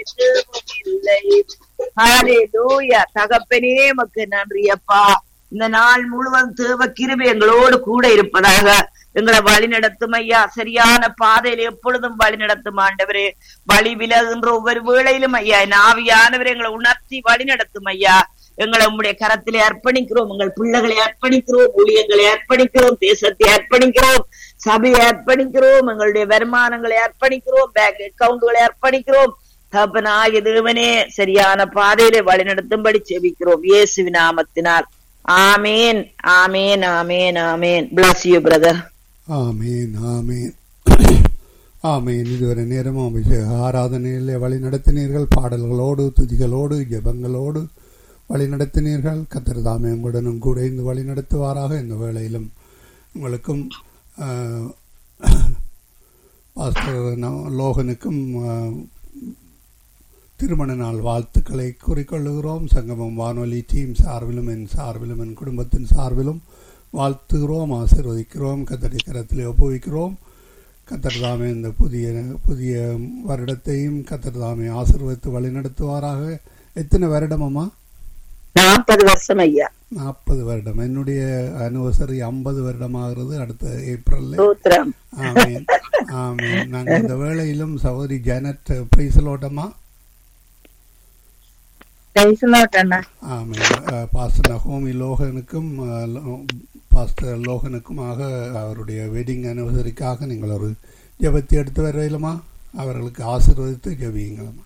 இல்லை ஹalleluya தகப்பனே மக்கு நன்றி அப்பா இந்த நாள் முழுவதும் தேவ கிருபை எங்களோடு கூட இருப்பதாக எங்களை வழி நடத்தும் ஐயா சரியான பாதையில எப்பொழுதும் வழி நடத்தும் ஆண்டவரே வழி விலகுன்ற ஒவ்வொரு வேளையிலும் ஐயா நாவியானவர் எங்களை உணர்த்தி வழி நடத்தும் ஐயா எங்களை உங்களுடைய கரத்திலே அர்ப்பணிக்கிறோம் உங்கள் பிள்ளைகளை அர்ப்பணிக்கிறோம் ஊழியங்களை அர்ப்பணிக்கிறோம் தேசத்தை அர்ப்பணிக்கிறோம் சபையை அர்ப்பணிக்கிறோம் எங்களுடைய வருமானங்களை அர்ப்பணிக்கிறோம் பேங்க் அக்கவுண்டுகளை அர்ப்பணிக்கிறோம் தப்பனாகிய தேவனே சரியான பாதையிலே வழிநடத்தும்படி செபிக்கிறோம் இயேசு நாமத்தினால் ஆமேன் ஆமேன் ஆமேன் ஆமேன் பிளஸ் யூ பிரதர் ஆமீன் ஆமீன் ஆமீன் இதுவரை நேரமும் அபிஷேக ஆராதனையிலே வழி நடத்தினீர்கள் பாடல்களோடு துதிகளோடு ஜெபங்களோடு வழி நடத்தினீர்கள் கத்தர் தாமே உங்களுடனும் கூட இந்த வழி நடத்துவாராக இந்த வேளையிலும் உங்களுக்கும் ஆஹ், பாஸ்டர் ந- லோகனுக்கும் ஆஹ், திருமண நாள் வாழ்த்துக்களை கூறிக்கொள்ளுகிறோம் சங்கமம் வானொலி டீம் சார்பிலும் என் சார்பிலும் என் குடும்பத்தின் சார்பிலும் வாழ்த்துகிறோம் ஆசீர்வதிக்கிறோம் கத்தடி கரத்திலே ஒப்புவிக்கிறோம் கத்தர் தாமே இந்த புதிய புதிய வருடத்தையும் கத்தர் தாமே ஆசீர்வதித்து வழிநடத்துவாராக எத்தனை வருடம் அம்மா நாற்பது வருஷம் ஐயா நாற்பது வருடம் என்னுடைய அனிவர்சரி ஐம்பது வருடமாகிறது அடுத்த ஏப்ரலில் சூத்திரம் ஆமீன் ஆமீன் நாங்கள் இந்த வேளையிலும் சகோதரி ஜானட் பிரைசலோட்டமா அண்ணா ஆமீன் அஹ், பாஸ்டர் நகோமி லோகனுக்கும் அஹ், லோ- பாஸ்டர் லோகனுக்குமாக அவருடைய வெட்டிங் அனிவர்சரிக்காக நீங்கள் ஒரு ஜெபத்தை எடுத்து வரையிலுமா அவர்களுக்கு ஆசீர்வதித்து ஜெபியுங்களம்மா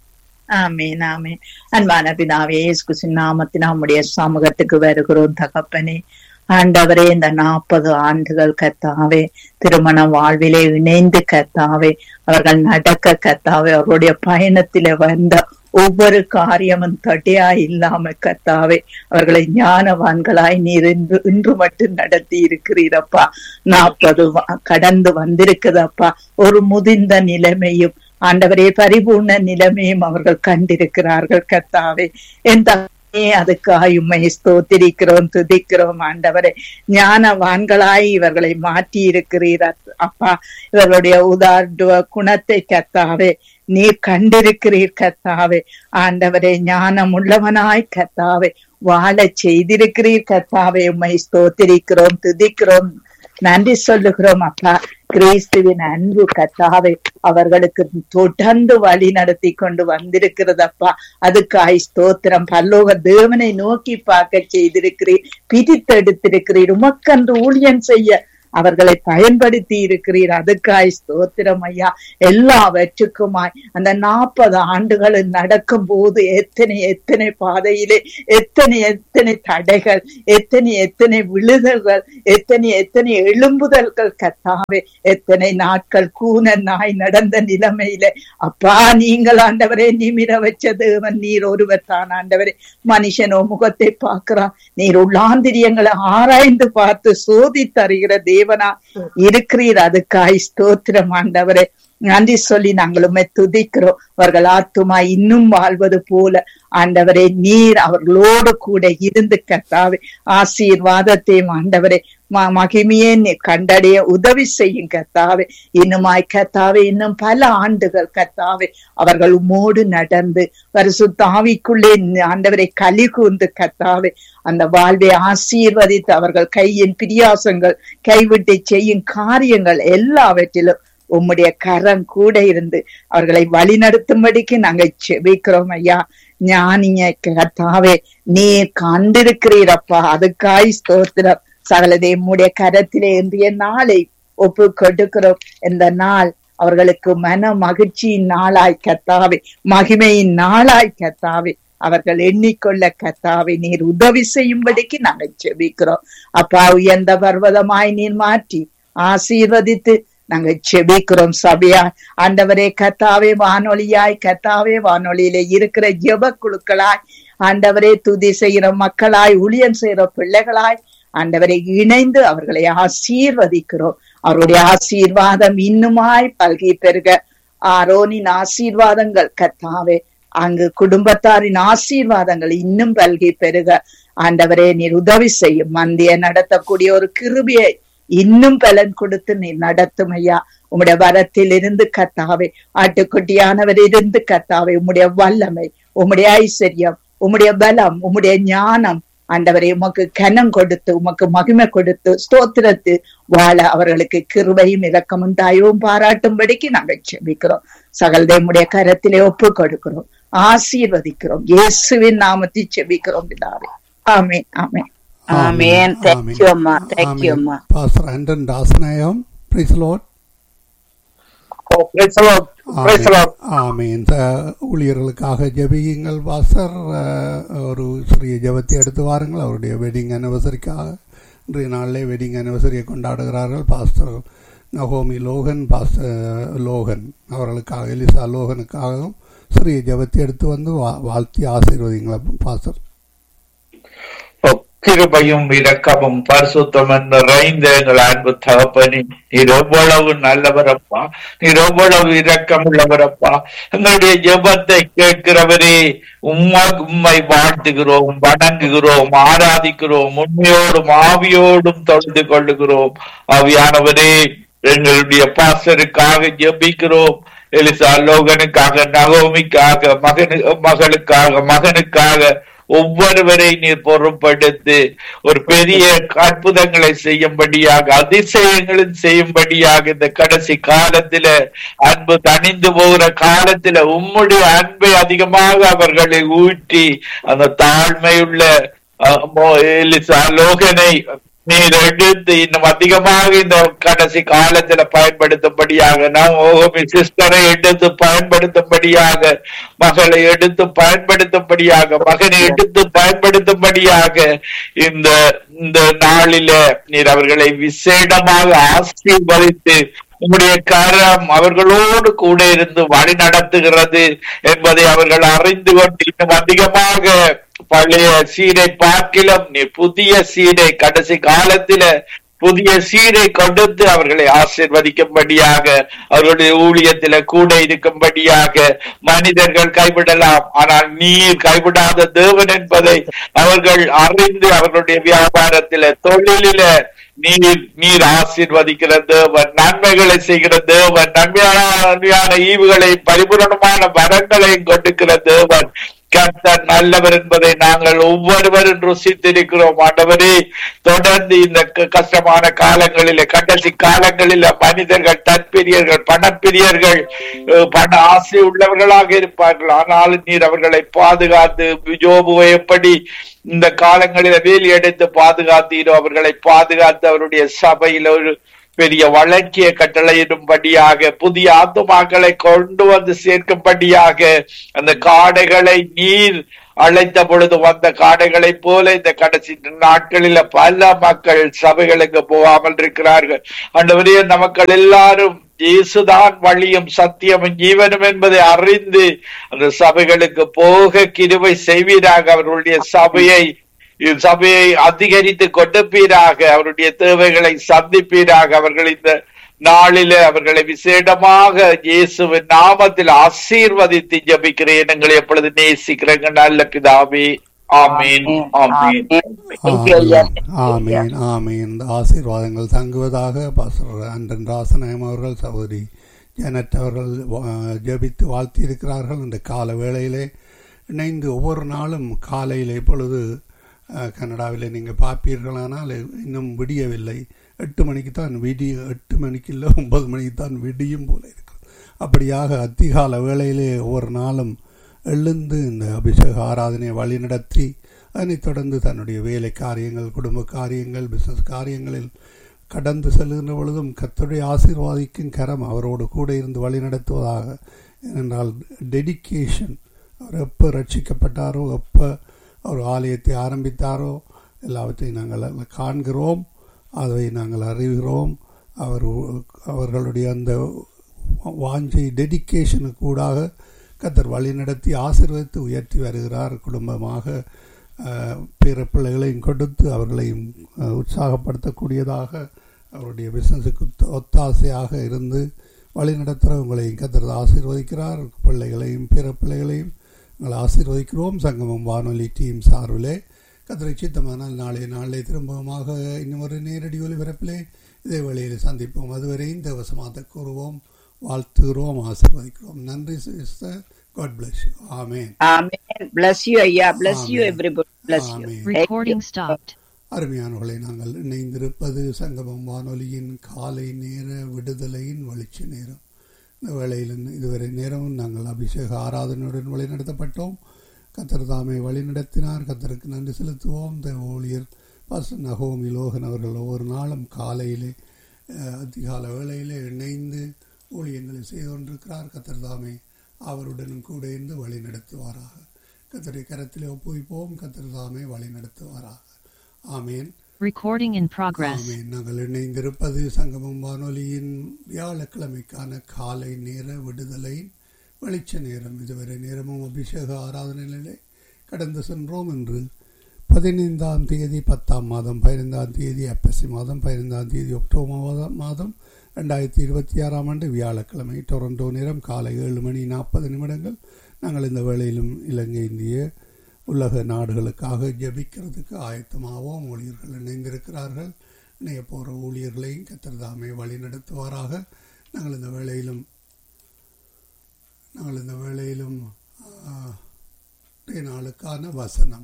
ஆமீன் ஆமீன் அன்பான பிதாவே இயேசு நாமத்தின் நம்முடைய சமூகத்துக்கு வருகிறோம் தகப்பனே ஆண்டவரே இந்த நாற்பது ஆண்டுகள் கத்தாவே திருமண வாழ்விலே இணைந்து கத்தாவே அவர்கள் நடக்க கத்தாவே அவருடைய பயணத்திலே வந்த ஒவ்வொரு காரியமும் தடையா இல்லாம கத்தாவே அவர்களை ஞானவான்களாய் நீர் இன்று இன்று மட்டும் நடத்தி இருக்கிறீரப்பா நாற்பது கடந்து வந்திருக்குதப்பா ஒரு முதிர்ந்த நிலைமையும் ஆண்டவரே பரிபூர்ண நிலைமையும் அவர்கள் கண்டிருக்கிறார்கள் கத்தாவே என் தகப்பனே, அதுக்காக உம்மை ஸ்தோத்திரிக்கிறோம் துதிக்கிறோம் ஆண்டவரே ஞானவான்களாய் இவர்களை மாற்றி இருக்கிறீர் அத்- அப்பா இவர்களுடைய உதாரண குணத்தை கத்தாவே நீர் கண்டிருக்கிறீர் கத்தாவே ஆண்டவரே ஞானம் உள்ளவனாய் கத்தாவே வாழ செய்திருக்கிறீர் கத்தாவே உம்மை ஸ்தோத்திரிக்கிறோம் துதிக்கிறோம் நன்றி சொல்லுகிறோம் அப்பா கிறிஸ்துவின் அன்பு கத்தாவே அவர்களுக்கு தொடர்ந்து வழி நடத்தி கொண்டு வந்திருக்கிறதப்பா அதுக்காய் ஸ்தோத்திரம் பல்லோக தேவனை நோக்கி பார்க்க செய்திருக்கிறீர் பிரித்தெடுத்திருக்கிறீர் உமக்கன்று ஊழியம் செய்ய அவர்களை பயன்படுத்தி இருக்கிறீர் அதுக்காய் ஸ்தோத்திரம் ஐயா எல்லாவற்றுக்குமாய் அந்த நாற்பது ஆண்டுகள் நடக்கும் போது எத்தனை எத்தனை பாதையிலே எத்தனை எத்தனை தடைகள் எத்தனை எத்தனை விழுதல்கள் எத்தனை எத்தனை எழும்புதல்கள் கத்தாவே எத்தனை நாட்கள் கூன நாய் நடந்த நிலைமையிலே அப்பா நீங்கள் ஆண்டவரே நிமிர வச்ச தேவன் நீர் ஒருவர் தான் ஆண்டவரே மனுஷனோ முகத்தை பார்க்கிறான் நீர் உள்ளாந்திரியங்களை ஆராய்ந்து பார்த்து சோதி தருகிற தேவனா இருக்கிறீர் அதுக்காய் ஸ்தோத்திரம் ஆண்டவரே நன்றி சொல்லி நாங்கள் உண்மை துதிக்கிறோம் அவர்கள் ஆத்துமா இன்னும் வாழ்வது போல ஆண்டவரே நீர் அவர்களோடு கூட இருந்து கத்தாவே ஆசீர்வாதத்தையும் ஆண்டவரே ம- மகிமையே நீ கண்டடைய உதவி செய்யும் கத்தாவே இன்னுமாய் கத்தாவே இன்னும் பல ஆண்டுகள் கத்தாவே அவர்கள் உம்மோடு நடந்து பரிசுத்தாவிக்குள்ளே ஆண்டவரை களி கூர்ந்து கத்தாவே அந்த வாழ்வை ஆசீர்வதித்து அவர்கள் கையின் பிரியாசங்கள் கைவிட்டு செய்யும் காரியங்கள் எல்லாவற்றிலும் உம்முடைய கரம் கூட இருந்து அவர்களை வழிநடத்தும்படிக்கு நாங்க செபிக்கிறோம் ஐயா ஞானிய கர்த்தாவே நீர் கண்டிருக்கிறீரப்பா அதுக்காய் ஸ்தோத்திரம் சகலதை உம்முடைய கரத்திலே இன்றைய நாளை ஒப்பு கொடுக்கிறோம் இந்த நாள் அவர்களுக்கு மன மகிழ்ச்சியின் நாளாய் கத்தாவே மகிமையின் நாளாய் கத்தாவே அவர்கள் எண்ணிக்கொள்ள கத்தாவை நீர் உதவி செய்யும்படிக்கு நாங்கள் செபிக்கிறோம் அப்பா உயர்ந்த பர்வதமாய் நீர் மாற்றி ஆசீர்வதித்து நாங்க செபிக்கிறோம் சபையா ஆண்டவரே கத்தாவே வானொலியாய் கத்தாவே வானொலியில இருக்கிற ஜெப குழுக்களாய் ஆண்டவரே துதி செய்கிற மக்களாய் ஊழியம் செய்கிற பிள்ளைகளாய் ஆண்டவரை இணைந்து அவர்களை ஆசீர்வதிக்கிறோம் அவருடைய ஆசீர்வாதம் இன்னுமாய் பல்கி பெருக ஆரோனின் ஆசீர்வாதங்கள் கத்தாவே அங்கு குடும்பத்தாரின் ஆசீர்வாதங்கள் இன்னும் பல்கி பெருக ஆண்டவரே நீர் உதவி செய்யும் மந்திய நடத்தக்கூடிய ஒரு கிருபியை இன்னும் பலன் கொடுத்து நீ நடத்தும் ஐயா உம்முடைய வரத்தில் இருந்து கத்தாவே ஆட்டுக்குட்டியானவர் இருந்து கத்தாவே உம்முடைய வல்லமை உம்முடைய ஐஸ்வர்யம் உம்முடைய பலம் உம்முடைய ஞானம் ஆண்டவரை உமக்கு கனம் கொடுத்து உமக்கு மகிமை கொடுத்து ஸ்தோத்திரத்து வாழ அவர்களுக்கு கிருபையும் இரக்கமும் தாயவும் பாராட்டும்படிக்கு நாங்கள் செபிக்கிறோம் சகலதையுடைய கரத்திலே ஒப்பு கொடுக்கிறோம் ஆசீர்வதிக்கிறோம் இயேசுவின் நாமத்தை செபிக்கிறோம் பிதாவே ஆமென் ஆமென் ஆமென் தேங்க்யூ அம்மா தேங்க்யூ அம்மா pastor Anton Dasanayam praise Lord Oh, praise the Lord. Praise the Lord. ஆமீன் த- ஊழியர்களுக்காக ஜெபியுங்கள் பாஸ்டர் அஹ், ஒரு சிறிய ஜெபத்தை எடுத்து வாருங்கள் அவருடைய வெட்டிங் அனிவர்சரிக்காக இன்றைய நாளிலே வெட்டிங் அனிவர்சரியை கொண்டாடுகிறார்கள் பாஸ்டர் நகோமி லோகன் பாஸ்டர் லோகன் அவர்களுக்காக எலிசா லோகனுக்காகவும் சிறிய ஜெபத்தை எடுத்து வந்து வா- வாழ்த்தி ஆசீர்வதிங்களா பாஸ்டர் Oh, கிருபையும் இரக்கமும் பரிசுத்தமும் நிறைந்த எங்கள் அன்பு தகப்பனே நீர் எவ்வளவு நல்லவரப்பா நீர் எவ்வளவு இரக்கம் உள்ளவரப்பா எங்களுடைய ஜெபத்தை கேட்கிறவரே உம்மா உம்மை வாழ்த்துகிறோம் வணங்குகிறோம் ஆராதிக்கிறோம் உண்மையோடும் ஆவியோடும் தொழுது கொள்ளுகிறோம் ஆவியானவரே எங்களுடைய பாசருக்காக ஜெபிக்கிறோம் எலிசா லோகனுக்காக நகோமிக்காக மகனு மகளுக்காக மகனுக்காக ஒவ்வொருவரை நீர் பொறுப்படுத்து ஒரு பெரிய அற்புதங்களை செய்யும்படியாக அதிசயங்களும் செய்யும்படியாக இந்த கடைசி காலத்தில அன்பு தணிந்து போகிற காலத்தில உம்முடைய அன்பை அதிகமாக அவர்களை ஊற்றி அந்த தாழ்மையுள்ள அஹ், மோ- எலிசா லோகனை நீர் எடுத்து இன்னும் அதிகமாக இந்த கடைசி காலத்துல பயன்படுத்தும்படியாக நாம் ஓகே சிஸ்டரை எடுத்து பயன்படுத்தும்படியாக மகளை எடுத்து பயன்படுத்தும்படியாக மகனை எடுத்து பயன்படுத்தும்படியாக இந்த இந்த நாளில நீர் அவர்களை விசேடமாக ஆசீர்வதித்து உம்முடைய கரம் அவர்களோடு கூட இருந்து வழி நடத்துகிறது என்பதை அவர்கள் அறிந்து கொண்டு இன்னும் அதிகமாக பழைய சீரை பார்க்கிலும் நீ புதிய சீரை கடைசி காலத்தில புதிய சீரை கொடுத்து அவர்களை ஆசிர்வதிக்கும்படியாக அவர்களுடைய ஊழியத்தில கூட இருக்கும்படியாக மனிதர்கள் கைவிடலாம் ஆனால் நீர் கைவிடாத தேவன் என்பதை அவர்கள் அறிந்து அவர்களுடைய வியாபாரத்தில தொழிலில நீர் நீர் ஆசீர்வதிக்கிற தேவன் நன்மைகளை செய்கிற தேவன் நன்மையான நன்மையான ஈவுகளை பரிபூரணமான வரங்களையும் கொடுக்கிற தேவன் கர்த்தர் நல்லவர் என்பதை நாங்கள் ஒவ்வொருவரும் ருசித்திருக்கிறோம் ஆண்டவரே தொடர்ந்து இந்த க- கஷ்டமான காலங்களிலே கடைசி காலங்களில மனிதர்கள் தற்பிரியர்கள் பணப்பிரியர்கள் அஹ், பண ஆசை உள்ளவர்களாக இருப்பார்கள் ஆனாலும் நீர் அவர்களை பாதுகாத்து ஜோபுவை எப்படி இந்த காலங்களில வேலி எடுத்து பாதுகாத்தீரோ அவர்களை பாதுகாத்து அவருடைய சபையில ஒரு பெரிய வளர்ச்சியை கட்டளையிடும்படியாக புதிய ஆத்துமாக்களை கொண்டு வந்து சேர்க்கும்படியாக அந்த காடைகளை நீர் அழைத்த பொழுது வந்த காடைகளைப் போல இந்த கடைசி நாட்களில பல மக்கள் சபைகளுக்கு போகாமல் இருக்கிறார்கள் ஆண்டவரே அந்த மக்கள் எல்லாரும் இயேசுதான் வழியும் சத்தியமும் ஜீவனும் என்பதை அறிந்து அந்த சபைகளுக்கு போக கிருபை செய்வீராக அவர்களுடைய சபையை சபையை அதிகரித்து கொடுப்பீராக அவருடைய தேவைகளை சந்திப்பீராக அவர்கள் இந்த நாளில அவர்களை விசேடமாக இயேசுவின் நாமத்தில் ஆசீர்வதித்து ஜபிக்கிறேன் எங்களை எப்பொழுது நேசிக்கிறேங்க நல்ல பிதாவே ஆமீன் ஆமீன் ஆமீன் ஆமீன் இந்த ஆசீர்வாதங்கள் தங்குவதாக பாஸ்டர் அண்டன் ராசநாயம் அவர்கள் சகோதரி ஜெனட் அவர்கள் வா- ஜெபித்து வாழ்த்தி இருக்கிறார்கள் இந்த கால வேளையிலே இணைந்து ஒவ்வொரு நாளும் காலையில் இப்பொழுது அஹ், கனடாவிலே நீங்கள் பார்ப்பீர்களானால் இன்னும் விடியவில்லை எட்டு மணிக்கு தான் விடிய எட்டு மணிக்கு இல்லை ஒன்பது மணிக்கு தான் விடியும் போல இருக்கிறது அப்படியாக அதிகால வேளையிலே ஒவ்வொரு நாளும் எழுந்து இந்த அபிஷேக ஆராதனையை வழிநடத்தி அதனைத் தொடர்ந்து தன்னுடைய வேலை காரியங்கள் குடும்ப காரியங்கள் பிசினஸ் காரியங்களில் கடந்து செல்கின்ற பொழுதும் கர்த்தருடைய ஆசீர்வாதிக்கும் கரம் அவரோடு கூட இருந்து வழிநடத்துவதாக ஏனென்றால் டெடிகேஷன் அவர் எப்போ ரட்சிக்கப்பட்டாரோ எப்போ அவர் ஆலயத்தை ஆரம்பித்தாரோ எல்லாவற்றையும் நாங்கள் காண்கிறோம் அதை நாங்கள் அறிகிறோம் அவர் அவர்களுடைய அந்த வாஞ்சை டெடிகேஷனுக்கு கூடாக கத்தர் வழிநடத்தி ஆசீர்வதித்து உயர்த்தி வருகிறார் குடும்பமாக அஹ், பிற பிள்ளைகளையும் கொடுத்து அவர்களையும் அஹ், உற்சாகப்படுத்தக்கூடியதாக அவருடைய பிஸ்னஸுக்கு ஒத்தாசையாக இருந்து வழிநடத்துகிற உங்களையும் கத்தர் ஆசீர்வதிக்கிறார் பிள்ளைகளையும் பிற பிள்ளைகளையும் உங்களை ஆசீர்வதிக்கிறோம் சங்கமம் வானொலி டீம் சார்பிலே கத்தரை சித்தமானால் நாளை நாளை திரும்பமாக இன்னும் ஒரு நேரடி ஒலிபரப்பிலே இதே வேளையில் சந்திப்போம் அதுவரை இந்த வசமாத்த கூறுவோம் வாழ்த்துகிறோம் ஆசீர்வதிக்கிறோம் நன்றி சிஸ்டர் காட் பிளஸ் யூ ஆமேன் Amen. Bless you, ஐயா. Bless you, Amen. everybody. Bless you. ஆமென். Recording stopped. அருமையானவர்களை நாங்கள் இணைந்திருப்பது சங்கமம் வானொலியின் காலை நேர விடுதலையின் வெளிச்ச நேரம் இந்த வேளையில் இதுவரை நேரமும் நாங்கள் அபிஷேக ஆராதனையுடன் வழிநடத்தப்பட்டோம் கத்தர் தாமை வழிநடத்தினார் கத்தருக்கு நன்றி செலுத்துவோம் இந்த ஊழியர் பஸ் நகோமி லோகன் அவர்கள் ஒவ்வொரு நாளும் காலையிலே அஹ், அதிகால வேளையிலே இணைந்து ஊழியங்களை செய்து கொண்டிருக்கிறார் கத்தர் தாமே அவருடனும் கூட இருந்து வழி நடத்துவாராக கத்தரை கரத்திலே ஒப்புவிப்போம் கத்தர் தாமே வழி நடத்துவாராக ஆமேன் Recording in progress. ஆமென். நாங்கள் இணைந்திருப்பது சங்கமம் வானொலியின் வியாழக்கிழமைக்கான காலை நேர விடுதலை வெளிச்ச நேரம் இதுவரை நேரமும் அபிஷேக ஆராதனையிலே கடந்து சென்றோம் என்று பதினைந்தாம் தேதி பத்தாம் மாதம் பதினைந்தாம் தேதி அப்பசி மாதம் பதினைந்தாம் தேதி அக்டோபர் மாதம் மாதம் ரெண்டாயிரத்தி இருபத்தி ஆறாம் ஆண்டு வியாழக்கிழமை டொரண்டோ நேரம் காலை ஏழு மணி நாற்பது நிமிடங்கள் நாங்கள் இந்த வேளையிலும் இலங்கை இந்திய உலக நாடுகளுக்காக ஜெபிக்கிறதுக்கு ஆயத்தமாகவும் ஊழியர்கள் இணைந்திருக்கிறார்கள் இணைய போகிற ஊழியர்களையும் கத்திரதாமே வழி நடத்துவாராக நாங்கள் இந்த வேளையிலும் நாங்கள் இந்த வேளையிலும் ஆ, இன்றைய நாளுக்கான வசனம்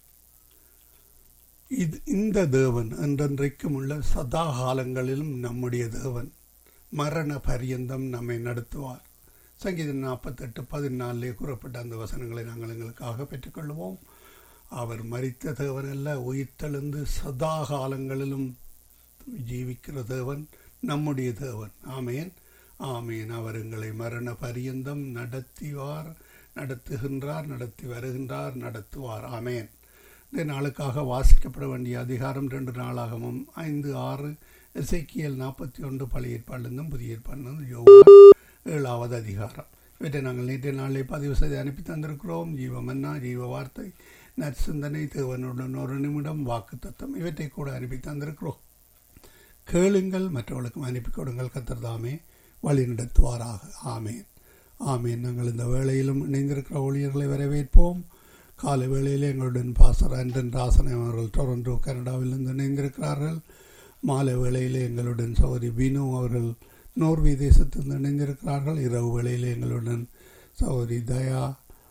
இது இந்த தேவன் என்றென்றைக்கும் உள்ள சதா காலங்களிலும் நம்முடைய தேவன் மரண பரியந்தம் நம்மை நடத்துவார் சங்கீதம் நாற்பத்தெட்டு பதினாலே கூறப்பட்ட அந்த வசனங்களை நாங்கள் எங்களுக்காக பெற்றுக்கொள்வோம் அவர் மரித்த தேவன் அல்ல உயிர்த்தெழுந்து சதா காலங்களிலும் ஜீவிக்கிற தேவன் நம்முடைய தேவன் ஆமேன் ஆமேன் அவர் எங்களை மரண பரியந்தம் நடத்திவார் நடத்துகின்றார் நடத்தி வருகின்றார் நடத்துவார் ஆமேன் இந்த நாளுக்காக வாசிக்கப்பட வேண்டிய அதிகாரம் ரெண்டு நாளாகவும் ஐந்து ஆறு எசைக்கியல் நாற்பத்தி ஒன்று பழைய ஏற்பாடுலேருந்தும் புதிய ஏற்பாடுலேருந்து யோகா ஏழாவது அதிகாரம் இவற்றை நாங்கள் நேற்றைய நாளிலே பதிவு செய்து அனுப்பி தந்திருக்கிறோம் ஜீவமன்னா ஜீவ வார்த்தை நற்சிந்தனை தேவனுடன் ஒரு நிமிடம் வாக்கு தத்தம் இவற்றை கூட அனுப்பி தந்திருக்கிறோம் கேளுங்கள் மற்றவர்களுக்கும் அனுப்பி கொடுங்கள் கத்தர்தாமே வழி நடத்துவாராக ஆமேன் ஆமேன் நாங்கள் இந்த வேளையிலும் இணைந்திருக்கிற ஊழியர்களை வரவேற்போம் காலை வேளையில் எங்களுடன் பாசர் ஆண்டன் ராசன் அவர்கள் டொரண்டோ கனடாவிலிருந்து இணைந்திருக்கிறார்கள் மாலை வேளையில் எங்களுடன் சௌரி பீனு அவர்கள் நோர்வே தேசத்திலிருந்து இணைந்திருக்கிறார்கள் இரவு வேளையில் எங்களுடன் சௌரி தயா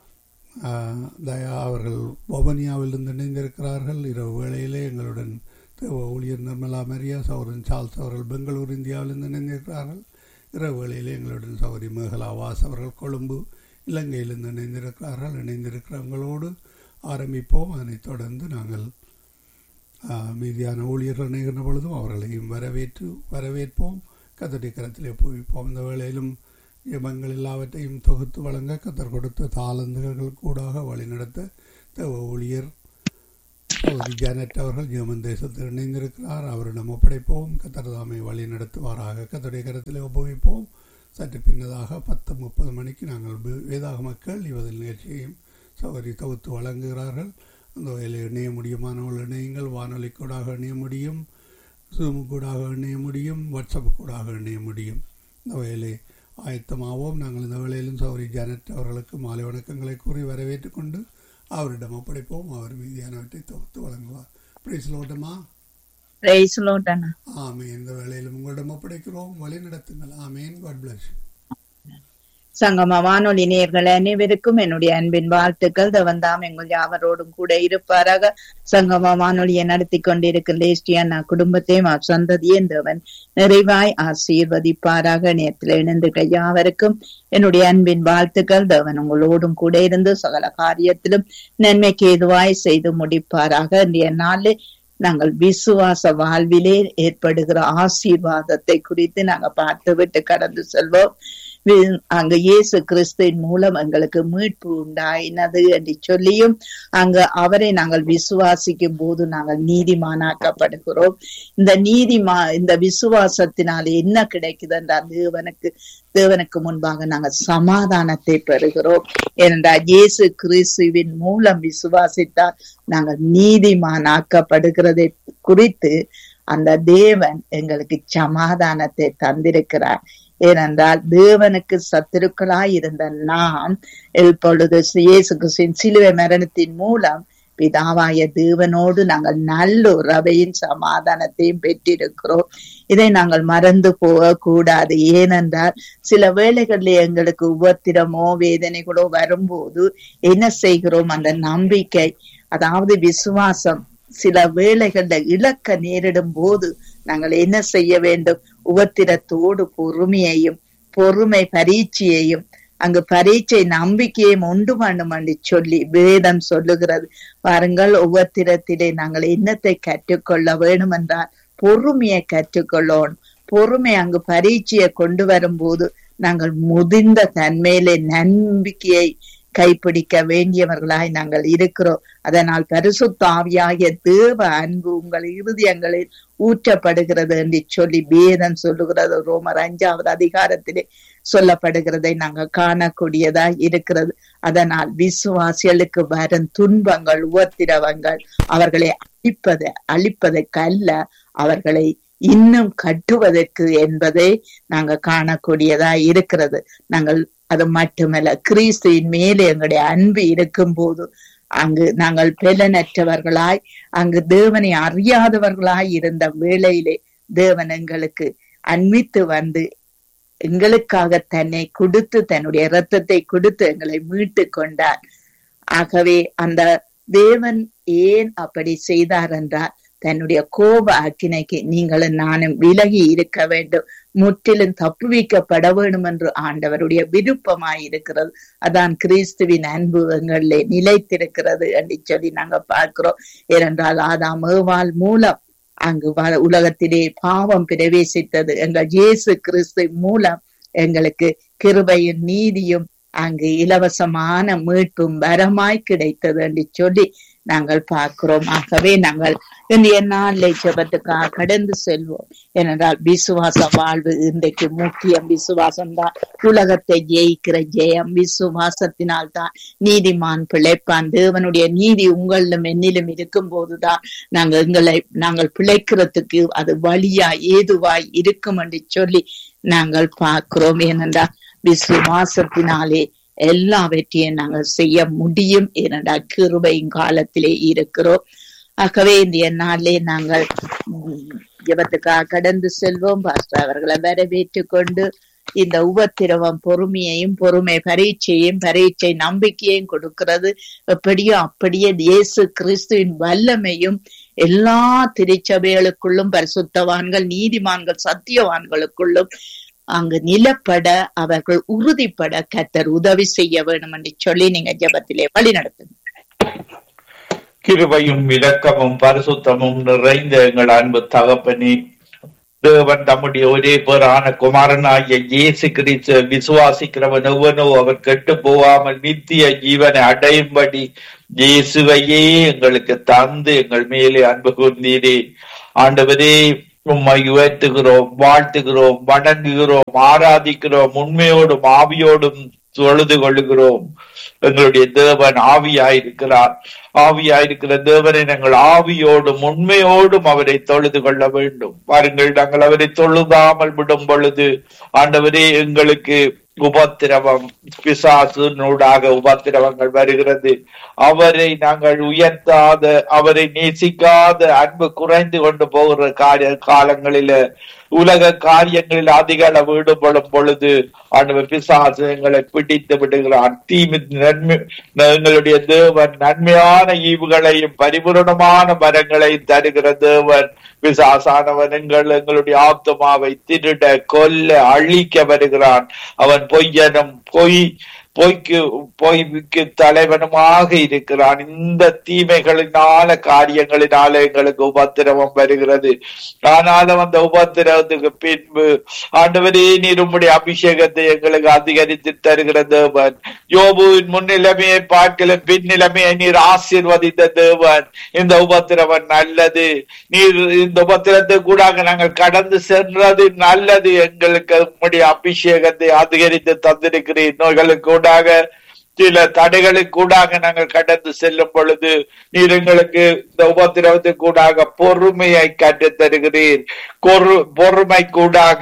ஆஹ், தயா அவர்கள் வவுனியாவிலிருந்து இணைந்திருக்கிறார்கள் இரவு வேளையிலே எங்களுடன் தேவ ஊழியர் நிர்மலா மரியா சௌரன் சார்ல்ஸ் அவர்கள் பெங்களூர் இந்தியாவிலிருந்து இணைந்திருக்கிறார்கள் இரவு வேளையிலே எங்களுடன் சௌரி மேகலா வாஸ் அவர்கள் கொழும்பு இலங்கையிலிருந்து இணைந்திருக்கிறார்கள் இணைந்திருக்கிறவங்களோடு ஆரம்பிப்போம் அதனைத் தொடர்ந்து நாங்கள் ஆஹ், மீதியான ஊழியர்கள் இணைகின்ற பொழுதும் அவர்களையும் வரவேற்று வரவேற்போம் கத்தடி கரத்திலே புவிப்போம் இந்த வேளையிலும் ஜெபங்கள் எல்லாவற்றையும் தொகுத்து வழங்க கத்தர் கொடுத்த தாளந்துகள் கூடாக வழிநடத்த தேவ ஊழியர் சகோதரி ஜானட் அவர்கள் ஜெர்மன் தேசத்தில் இணைந்திருக்கிறார் அவரிடம் ஒப்படைப்போம் கத்தர் தாமை வழி நடத்துவாராக கத்தருடைய கரத்தில் ஒப்புவிப்போம் சற்று பின்னதாக பத்து முப்பது மணிக்கு நாங்கள் வே- வேதாகம கேள்வி பதில் நிகழ்ச்சியையும் சகோதரி தொகுத்து வழங்குகிறார்கள் அந்த வகையில் இணைய முடியுமானவர்கள் இணையுங்கள் வானொலி கூடாக இணைய முடியும் ஜூம் கூடாக இணைய முடியும் வாட்ஸ்அப் கூடாக இணைய முடியும் இந்த வகையிலே ஆயத்தமாவோம் நாங்கள் இந்த வேளையிலும் சௌரி ஜானட் அவர்களுக்கு மாலை வணக்கங்களை கூறி வரவேற்றுக் கொண்டு அவரிடம் ஒப்படைப்போம் அவர் மீதியானவற்றை தொகுத்து வழங்குவார் பிரைஸ் லோட்டமா Praise the Lord, அண்ணா. ஆமேன் இந்த வேளையிலும் உங்களிடம் ஒப்படைக்கிறோம் வழி நடத்துங்கள் ஆமேன் காட் பிளஸ் சங்கம வானொலி நேயர்கள் அனைவருக்கும் என்னுடைய அன்பின் வாழ்த்துக்கள் தவந்தாம் எங்கள் யாவரோடும் கூட இருப்பாராக சங்கம வானொலியை நடத்தி கொண்டிருக்கும் லேஸ்டியன் குடும்பத்தையும் அவர் சந்ததியும் தேவன் நிறைவாய் ஆசீர்வதிப்பாராக நேரத்தில் இணைந்துட்ட யாவருக்கும் என்னுடைய அன்பின் வாழ்த்துக்கள் தேவன் உங்களோடும் கூட இருந்து சகல காரியத்திலும் நன்மைக்கு ஏதுவாய் செய்து முடிப்பாராக இன்றைய நாளில் நாங்கள் விசுவாச வாழ்விலே ஏற்படுகிற ஆசீர்வாதத்தை குறித்து நாங்க பார்த்து விட்டு கடந்து செல்வோம் வி- அங்க இயேசு கிறிஸ்துவின் மூலம் எங்களுக்கு மீட்பு உண்டாயினது என்று சொல்லியும் அங்க அவரை நாங்கள் விசுவாசிக்கும் போது நாங்கள் நீதிமானாக்கப்படுகிறோம் இந்த நீதிமா இந்த விசுவாசத்தினால என்ன கிடைக்குது என்றால் தேவனுக்கு தேவனுக்கு முன்பாக நாங்கள் சமாதானத்தை பெறுகிறோம் ஏனென்றால் இயேசு கிறிஸ்துவின் மூலம் விசுவாசித்தால் நாங்கள் நீதிமானாக்கப்படுகிறதை குறித்து அந்த தேவன் எங்களுக்கு சமாதானத்தை தந்திருக்கிறார் ஏனென்றால் தேவனுக்கு சத்துருக்களாய் இருந்த நாம் இப்பொழுது இயேசு கிறிஸ்துவின் சிலுவை மரணத்தின் மூலம் பிதாவாய தேவனோடு நாங்கள் நல்ல உறவையும் சமாதானத்தையும் பெற்றிருக்கிறோம் இதை நாங்கள் மறந்து போக கூடாது ஏனென்றால் சில வேளைகளில் எங்களுக்கு உபத்திரமோ வேதனைகளோ வரும்போது என்ன செய்கிறோம் அந்த நம்பிக்கை அதாவது விசுவாசம் சில வேளைகள்ல இழக்க நேரிடும் போது நாங்கள் என்ன செய்ய வேண்டும் உபத்திரத்தோடு பொறுமையையும் பொறுமை பரீட்சையையும் அங்கு பரீட்சை நம்பிக்கையும் உண்டு பண்ணும் என்று சொல்லி வேதம் சொல்லுகிறது பாருங்கள் உபத்திரத்திலே நாங்கள் என்னத்தை கற்றுக்கொள்ள வேண்டும் என்றால் பொறுமையை கற்றுக்கொள்ளணும் பொறுமை அங்கு பரீட்சையை கொண்டு வரும்போது நாங்கள் முதிர்ந்த தன்மையிலே நம்பிக்கையை கைப்பிடிக்க வேண்டியவர்களாய் நாங்கள் இருக்கிறோம் அதனால் பரிசுத்த ஆவியாகிய தேவ அன்பு உங்கள் இருதயங்களில் ஊற்றப்படுகிறது என்று சொல்லி வேதம் சொல்லுகிறது ரோமர் அஞ்சாவது அதிகாரத்திலே சொல்லப்படுகிறதை நாங்கள் காணக்கூடியதாய் இருக்கிறது அதனால் விசுவாசிகளுக்கு வரும் துன்பங்கள் உபத்திரவங்கள் அவர்களை அழிப்பது அழிப்பதற்கு அல்ல அவர்களை இன்னும் கட்டுவதற்கு என்பதை நாங்க காணக்கூடியதா இருக்கிறது நாங்கள் அது மட்டுமல்ல கிறிஸ்துவின் மேலே எங்களுடைய அன்பு இருக்கும் போது அங்கு நாங்கள் பலனற்றவர்களாய் அங்கு தேவனை அறியாதவர்களாய் இருந்த வேளையிலே தேவன் எங்களுக்கு அன்பித்து வந்து எங்களுக்காக தன்னை கொடுத்து தன்னுடைய இரத்தத்தை கொடுத்து எங்களை மீட்டு கொண்டார் ஆகவே அந்த தேவன் ஏன் அப்படி செய்தார் என்றால் தன்னுடைய கோப அக்கினைக்கு நீங்களும் நானும் விலகி இருக்க வேண்டும் முற்றிலும் தப்புவிக்கப்பட வேண்டும் என்று ஆண்டவருடைய விருப்பமாய் இருக்கிறது அதான் கிறிஸ்துவின் அன்பு எங்களிலே நிலைத்திருக்கிறது என்று சொல்லி நாங்க பார்க்கிறோம் ஏனென்றால் ஆதாம் ஏவாள் மூலம் அங்கு வ- உலகத்திலே பாவம் பிரவேசித்தது எங்கள் இயேசு கிறிஸ்து மூலம் எங்களுக்கு கிருபையும் நீதியும் அங்கு இலவசமான மீட்பும் வரமாய் கிடைத்தது என்று சொல்லி நாங்கள் பார்க்கிறோம் ஆகவே நாங்கள் இன்றைய நாளில் ஜெபத்துக்காக கடந்து செல்வோம் ஏனென்றால் விசுவாச வாழ்வு இன்றைக்கு முக்கியம் விசுவாசம் தான் உலகத்தை ஜெயிக்கிற ஜெயம் விசுவாசத்தினால் தான் நீதிமான் பிழைப்பான் தேவனுடைய நீதி உங்களிலும் என்னிலும் இருக்கும் போதுதான் நாங்கள் எங்களை நாங்கள் பிழைக்கிறதுக்கு அது வழியா ஏதுவாய் இருக்கும் என்று சொல்லி நாங்கள் பார்க்கிறோம் ஏனென்றால் விசுவாசத்தினாலே எல்லாவற்றையும் நாங்கள் செய்ய முடியும் ஏனென்றால் கிருபையின் காலத்திலே இருக்கிறோம் ஆகவே இந்த நாளிலே நாங்கள் உம், ஜெபத்துக்காக கடந்து செல்வோம் பாஸ்டர் அவர்களை வரவேற்றுக் கொண்டு இந்த உபத்திரவம் பொறுமையையும் பொறுமை பரீட்சையும் பரீட்சை நம்பிக்கையையும் கொடுக்கிறது எப்படியோ அப்படியே இயேசு கிறிஸ்துவின் வல்லமையும் எல்லா திருச்சபைகளுக்குள்ளும் பரிசுத்தவான்கள் நீதிமான்கள் சத்தியவான்களுக்குள்ளும் அங்கு நிலப்பட அவர்கள் உறுதிப்பட கத்தர் உதவி செய்ய வேண்டும் என்று சொல்லி நீங்க ஜெபத்திலே வழி நடத்துங்க கிருபையும் இரக்கமும் பரிசுத்தமும் நிறைந்த எங்கள் அன்பு தகப்பனே தேவன் தம்முடைய ஒரே பேரான குமாரனாகிய இயேசு கிறிஸ்து விசுவாசிக்கிறவன் எவனோ அவர் கெட்டு போகாமல் நித்திய ஜீவனை அடையும்படி இயேசுவையே எங்களுக்கு தந்து எங்கள் மேலே அன்பு கூர்ந்தீரே ஆண்டவரே உம்மை உயர்த்துகிறோம் வாழ்த்துகிறோம் வணங்குகிறோம் ஆராதிக்கிறோம் உண்மையோடும் ஆவியோடும் தொழுது கொள்ளுகிறோம் எங்களுடைய தேவன் ஆவியாயிருக்கிறார் ஆவியாயிருக்கிற தேவனை நாங்கள் ஆவியோடும் உண்மையோடும் அவரை தொழுது கொள்ள வேண்டும் பாருங்கள் நாங்கள் அவரை தொழுதாமல் விடும் பொழுது ஆண்டவரே எங்களுக்கு உபத்திரவம் பிசாசுனூடாக உபத்திரவங்கள் வருகிறது அவரை நாங்கள் உயர்த்தாத அவரை நேசிக்காத அன்பு குறைந்து கொண்டு போகிற காரிய காலங்களில உலக காரியங்களில் அதிக அளவு ஈடுபடும் பொழுது ஆண்டவர் பிசாசு எங்களை பிடித்து விடுகிறான் தீமி நன்மை எங்களுடைய தேவன் நன்மையான ஈவுகளையும் பரிபூரணமான மரங்களையும் தருகிற தேவன் பிசாசானவன் எங்கள் எங்களுடைய ஆத்மாவை திருட கொல்ல அழிக்க வருகிறான் அவன் பொய்யனும் பொய் பொய்க்கு பொய்க்கு தலைவனுமாக இருக்கிறான் இந்த தீமைகளினால காரியங்களினால எங்களுக்கு உபத்திரவம் வருகிறது ஆனாலும் அந்த உபத்திரவத்துக்கு பின்பு ஆண்டவரே நீர் உம்முடைய அபிஷேகத்தை எங்களுக்கு அதிகரித்து தருகிற தேவன் யோபுவின் முன்னிலைமையை பார்க்கலும் பின்னிலைமையை நீர் ஆசீர்வதித்த தேவன் இந்த உபத்திரவம் நல்லது நீர் இந்த உபத்திரத்தை கூட நாங்கள் கடந்து சென்றது நல்லது எங்களுக்கு உம்முடைய அபிஷேகத்தை அதிகரித்து தந்திருக்கிறீர் நோய்களுக்கு கூடாக சில தடைகளுக்கு கூடாக நாங்கள் கடந்து செல்லும் பொழுது நீர் எங்களுக்கு இந்த உபத்திரவத்துக்கு கூடாக பொறுமையை கற்றுத் தருகிறீர் கொரு- பொறுமை கூடாக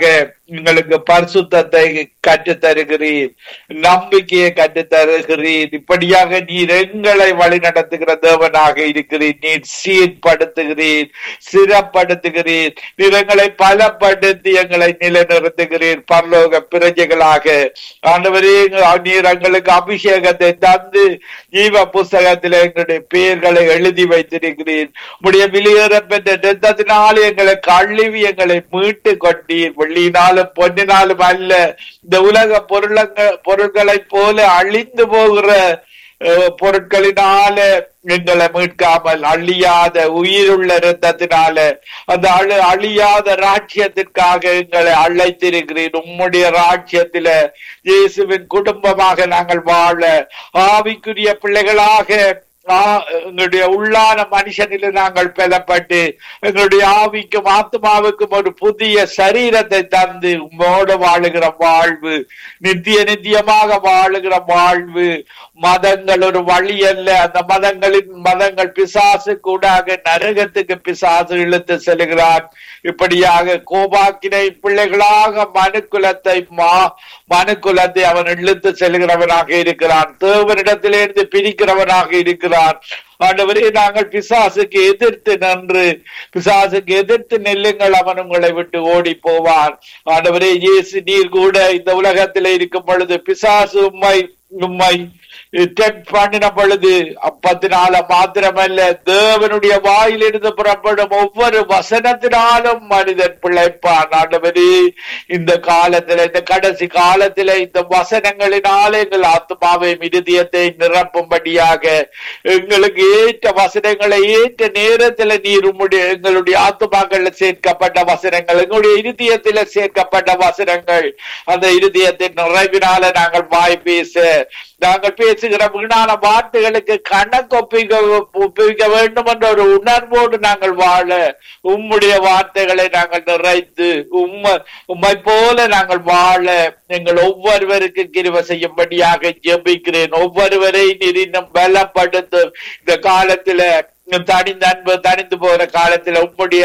எங்களுக்கு பரிசுத்தத்தை கற்றுத் தருகிறீர் நம்பிக்கையை கற்றுத் தருகிறீர் இப்படியாக நீர் எங்களை வழி நடத்துகிற தேவனாக இருக்கிறீர் நீர் சீர்படுத்துகிறீர் சிறப்படுத்துகிறீர் நீர் எங்களை பலப்படுத்தி எங்களை நிலைநிறுத்துகிறீர் பரலோக பிரஜைகளாக ஆண்டவரே நீர் எங்களுக்கு அபிஷேகத்தை தந்து ஜீவ புஸ்தகத்தில் எங்களுடைய பெயர்களை எழுதி வைத்திருக்கிறீர் உடைய வெளியேறப்பெற்ற ரத்தத்தினால் எங்களை கழுவி எங்களை மீட்டு கொண்டீர் வெள்ளினாலும் பொன்னினாலும் அல்ல இந்த உலக பொருளங்க பொருட்களைப் போல அழிந்து போகிற அஹ், பொருட்களினால எங்களை மீட்காமல் அழியாத உயிருள்ள இரத்தத்தினால அந்த அழு அழியாத ராட்சியத்திற்காக எங்களை அழைத்திருக்கிறீர் உம்முடைய ராட்சியத்தில இயேசுவின் குடும்பமாக நாங்கள் வாழ ஆவிக்குரிய பிள்ளைகளாக ஆ, எங்களுடைய உள்ளான மனுஷனில் நாங்கள் பெலப்பட்டு எங்களுடைய ஆவிக்கும் ஆத்மாவுக்கும் ஒரு புதிய சரீரத்தை தந்து உம்மோடு வாழுகிற வாழ்வு நித்திய நித்தியமாக வாழுகிற வாழ்வு மதங்கள் ஒரு வழி அல்ல அந்த மதங்களின் மதங்கள் பிசாசு கூடாக நரகத்துக்கு பிசாசு இழுத்து செல்கிறான் இப்படியாக கோபாக்கினை பிள்ளைகளாக மனுக்குலத்தை மா மனுக்குலத்தை அவன் இழுத்து செல்கிறவனாக இருக்கிறான் தேவனிடத்திலிருந்து பிரிக்கிறவனாக இருக்கிறான் ஆண்டவரே நாங்கள் பிசாசுக்கு எதிர்த்து நின்று பிசாசுக்கு எதிர்த்து நெல்லுங்கள் அவன் உங்களை விட்டு ஓடி போவான் ஆண்டவரே இயேசு நீர் கூட இந்த உலகத்தில் இருக்கும் பொழுது பிசாசு உம்மை உம்மை டெக்ட் பண்ணின பொழுது அப்பத்தினால மாத்திரமல்ல தேவனுடைய வாயிலிருந்து புறப்படும் ஒவ்வொரு வசனத்தினாலும் மனிதன் பிழைப்பான் ஆண்டவரே இந்த காலத்துல இந்த கடைசி காலத்துல இந்த வசனங்களினாலே எங்கள் ஆத்மாவை இருதயத்தை நிரப்பும்படியாக எங்களுக்கு ஏற்ற வசனங்களை ஏற்ற நேரத்துல நீர் உம்முடைய எங்களுடைய ஆத்மாக்கள்ல சேர்க்கப்பட்ட வசனங்கள் எங்களுடைய இருதயத்தில சேர்க்கப்பட்ட வசனங்கள் அந்த இருதயத்தின் நிறைவினால நாங்கள் வாய் பேச நாங்கள் பேசுகிற வீணான வார்த்தைகளுக்கு கணக்கு ஒப்பிக்க ஒப்பிக்க வேண்டும் என்ற ஒரு உணர்வோடு நாங்கள் வாழ உம்முடைய வார்த்தைகளை நாங்கள் நிறைத்து உம்மை உம்மை போல நாங்கள் வாழ எங்கள் ஒவ்வொருவருக்கு கிருப செய்யும்படியாக ஜெபிக்கிறேன் ஒவ்வொருவரை நீர் இன்னும் பலப்படுத்தும் இந்த காலத்துல தனிந்து அன்பு தனிந்து போகிற காலத்துல உம்முடைய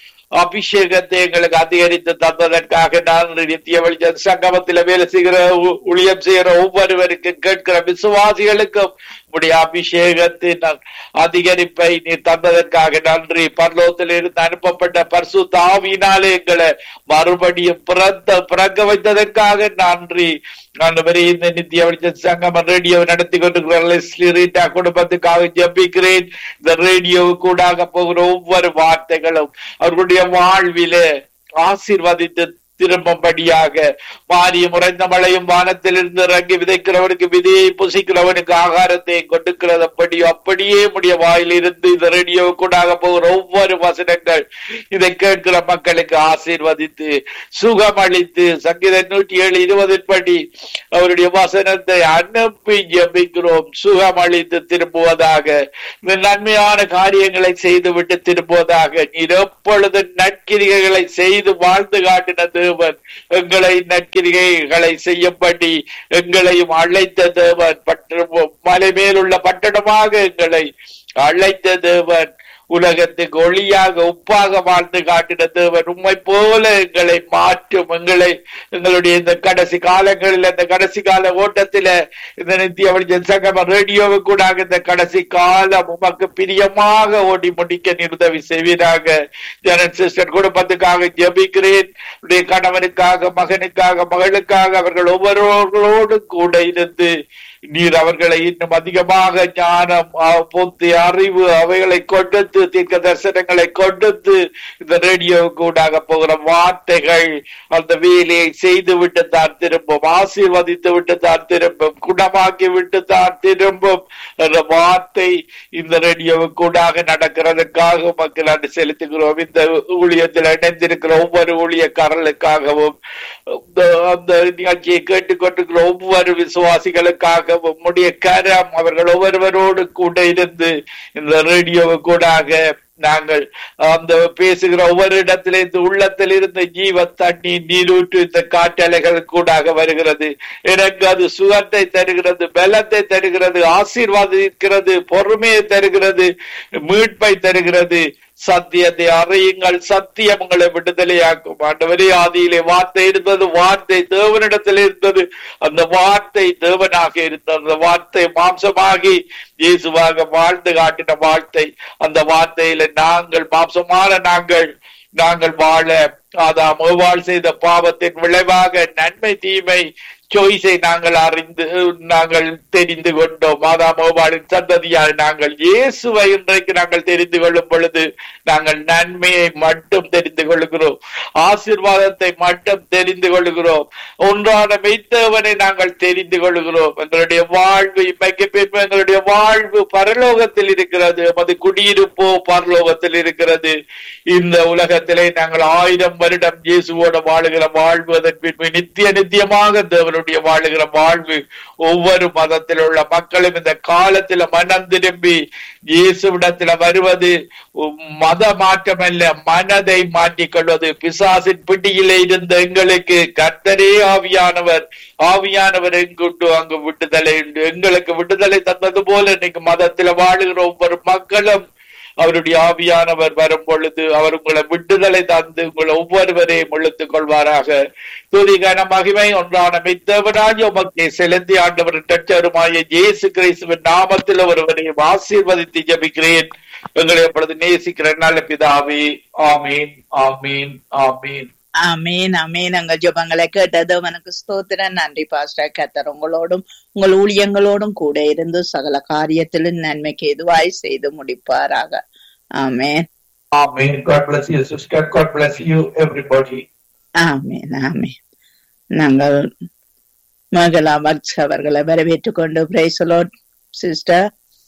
அபிஷேகத்தை எங்களுக்கு அதிகரித்து தந்ததற்காக நான் நித்திய வெளிச்ச சங்கமத்தில் வேலை செய்கிற ஊ- ஊழியம் செய்கிற ஒவ்வொருவருக்கும் கேட்கிற விசுவாசிகளுக்கும் உடைய அபிஷேகத்தின் அதிகரிப்பை நீ தந்ததற்காக நன்றி பரலோகத்தில் இருந்து அனுப்பப்பட்ட பரிசு தாவினாலே எங்களை மறுபடியும் பிறந்த பிறக்க வைத்ததற்காக நன்றி ஆண்டவரே இந்த நித்திய வெளிச்ச சங்கம ரேடியோ நடத்தி கொண்டிருக்கிற லெஸ்லி ரீட்டா குடும்பத்துக்காக ஜெபிக்கிறேன் இந்த ரேடியோ கூடாக போகிற ஒவ்வொரு வார்த்தைகளும் அவர்களுடைய வாழ்விலே ஆசீர்வதித்து திரும்பும்படியாக மாறிய முறைந்த மழையும் வானத்திலிருந்து இறங்கி விதைக்கிறவனுக்கு விதையை புசிக்கிறவனுக்கு ஆகாரத்தை கொடுக்கிறதப்படி அப்படியே முடிய வாயிலிருந்து இந்த ரேடியோ கூடாக போகிற ஒவ்வொரு வசனங்கள் இதை கேட்கிற மக்களுக்கு ஆசீர்வதித்து சுகமளித்து சங்கீதம் நூற்றி ஏழு இருபதின் படி அவருடைய வசனத்தை அனுப்பி ஜெபிக்கிறோம் சுகமளித்து திரும்புவதாக இந்த நன்மையான காரியங்களை செய்துவிட்டு திரும்புவதாக நீர் எப்பொழுது நற்கிரிகைகளை செய்து வாழ்ந்து காட்டின தேவன் எங்களை நற்கிரிகைகளை செய்யும்படி எங்களையும் அழைத்த தேவன் பற்று மலை மேலுள்ள பட்டணமாக எங்களை அழைத்த தேவன் உலகத்துக்கு ஒளியாக உப்பாக வாழ்ந்து காட்டின தேவன் உண்மை போல எங்களை மாற்றும் எங்களை எங்களுடைய இந்த கடைசி காலங்களில் இந்த கடைசி கால ஓட்டத்தில இந்த நித்திய வழிஜன் சங்கம ரேடியோவு கூட இந்த கடைசி காலம் உமக்கு பிரியமாக ஓடி முடிக்க நீர் உதவி செய்வீராக ஜனன் சிஸ்டர் குடும்பத்துக்காக ஜெபிக்கிறேன் உடைய கணவனுக்காக மகனுக்காக மகளுக்காக அவர்கள் ஒவ்வொருவர்களோடு கூட இருந்து நீர் அவர்களை இன்னும் அதிகமாக ஞானம் ஆ, புத்தி அறிவு அவைகளை கொடுத்து தீர்க்க தரிசனங்களை கொடுத்து இந்த ரேடியோ கூடாக போகிற வார்த்தைகள் அந்த வேலையை செய்து விட்டு தான் திரும்பும் ஆசீர்வதித்து விட்டு தான் திரும்பும் குணமாக்கி விட்டு தான் திரும்பும் என்ற வார்த்தை இந்த ரேடியோ கூடாக நடக்கிறதுக்காக மக்கள் அன்று செலுத்துகிறோம் இந்த ஊழியத்தில் இணைந்திருக்கிற ஒவ்வொரு ஊழியக்காரர்களுக்காகவும் இந்த- அந்த நிகழ்ச்சியை கேட்டுக்கொண்டிருக்கிற ஒவ்வொரு விசுவாசிகளுக்காக உம்முடைய கரம் அவர்கள் ஒவ்வொருவரோடு கூட இருந்து இந்த ரேடியோவை கூடாக நாங்கள் அந்த பேசுகிற ஒவ்வொரு இடத்திலே இந்த உள்ளத்தில் இருந்த ஜீவ தண்ணி நீரூற்று இந்த காற்றலைகள் கூடாக வருகிறது எனக்கு அது சுகத்தை தருகிறது பலத்தை தருகிறது ஆசீர்வாதிக்கிறது பொறுமையை தருகிறது மீட்பை தருகிறது சத்தியத்தை அறியுங்கள் சத்தியம் உங்களை விடுதலையாக்கும் ஆண்டவரே ஆதியிலே வார்த்தை இருந்தது வார்த்தை தேவனிடத்தில் இருந்தது அந்த வார்த்தை தேவனாக இருந்தது அந்த வார்த்தை மாம்சமாகி இயேசுவாக வாழ்ந்து காட்டின வார்த்தை அந்த வார்த்தையில நாங்கள் மாம்சமான நாங்கள் நாங்கள் வாழ அதாம் ஏவாள் செய்த பாவத்தின் விளைவாக நன்மை தீமை சாய்ஸை நாங்கள் அறிந்து நாங்கள் தெரிந்து கொண்டோம் ஆதாம் ஏவாளின் சந்ததியால் நாங்கள் இயேசுவை இன்றைக்கு நாங்கள் தெரிந்து கொள்ளும் பொழுது நாங்கள் நன்மையை மட்டும் தெரிந்து கொள்கிறோம் ஆசீர்வாதத்தை மட்டும் தெரிந்து கொள்கிறோம் ஒன்றான மெய்த்தவனை நாங்கள் தெரிந்து கொள்கிறோம் எங்களுடைய வாழ்வு இம்மைக்கு பின்பு எங்களுடைய வாழ்வு பரலோகத்தில் இருக்கிறது எமது குடியிருப்போ பரலோகத்தில் இருக்கிறது இந்த உலகத்திலே நாங்கள் ஆயிரம் வருடம் இயேசுவோட வாழுகிற வாழ்வு அதன் பின்பு நித்திய நித்தியமாக தேவனுடைய வாழுகிற வாழ்வு ஒவ்வொரு மதத்தில் உள்ள மக்களும் இந்த காலத்துல மனம் திரும்பி இயேசுவிடத்துல வருவது மத மாற்றம் அல்ல மனதை மாற்றிக்கொள்வது பிசாசின் பிடியிலே இருந்த எங்களுக்கு கர்த்தரே ஆவியானவர் ஆவியானவர் எங்குண்டு அங்கு விடுதலை உண்டு எங்களுக்கு விடுதலை தந்தது போல இன்னைக்கு மதத்துல வாழுகிற ஒவ்வொரு மக்களும் அவருடைய ஆவியானவர் வரும் பொழுது அவர் உங்களை விடுதலை தந்து உங்களை ஒவ்வொருவரையும் இழுத்துக் கொள்வாராக துதிகன மகிமை ஒன்றான மித்தவனாய் உமக்கு செலுத்தி ஆண்டவர் டச்சருமாய இயேசு கிறிஸ்துவின் நாமத்தில் ஒருவரையும் ஆசீர்வதித்து ஜபிக்கிறேன் எங்களை எப்பொழுது நேசிக்கிற நல்ல பிதாவே ஆமீன் ஆமீன் ஆமீன் அமேன் அமேன் அங்க ஜபங்களை கேட்டது அவனுக்கு ஸ்தோத்திரம் நன்றி பாஸ்டர் கத்தர் உங்களோடும் உங்கள் ஊழியங்களோடும் கூட இருந்து சகல காரியத்திலும் நன்மைக்கு எதுவாய் செய்து முடிப்பாராக ஆமேன் Amen. God bless you, sister. God bless you, everybody. ஆமேன் ஆமேன் நாங்கள் மகளா பக்ஸ் அவர்களை வரவேற்றுக் கொண்டு பிரைசலோ சிஸ்டர்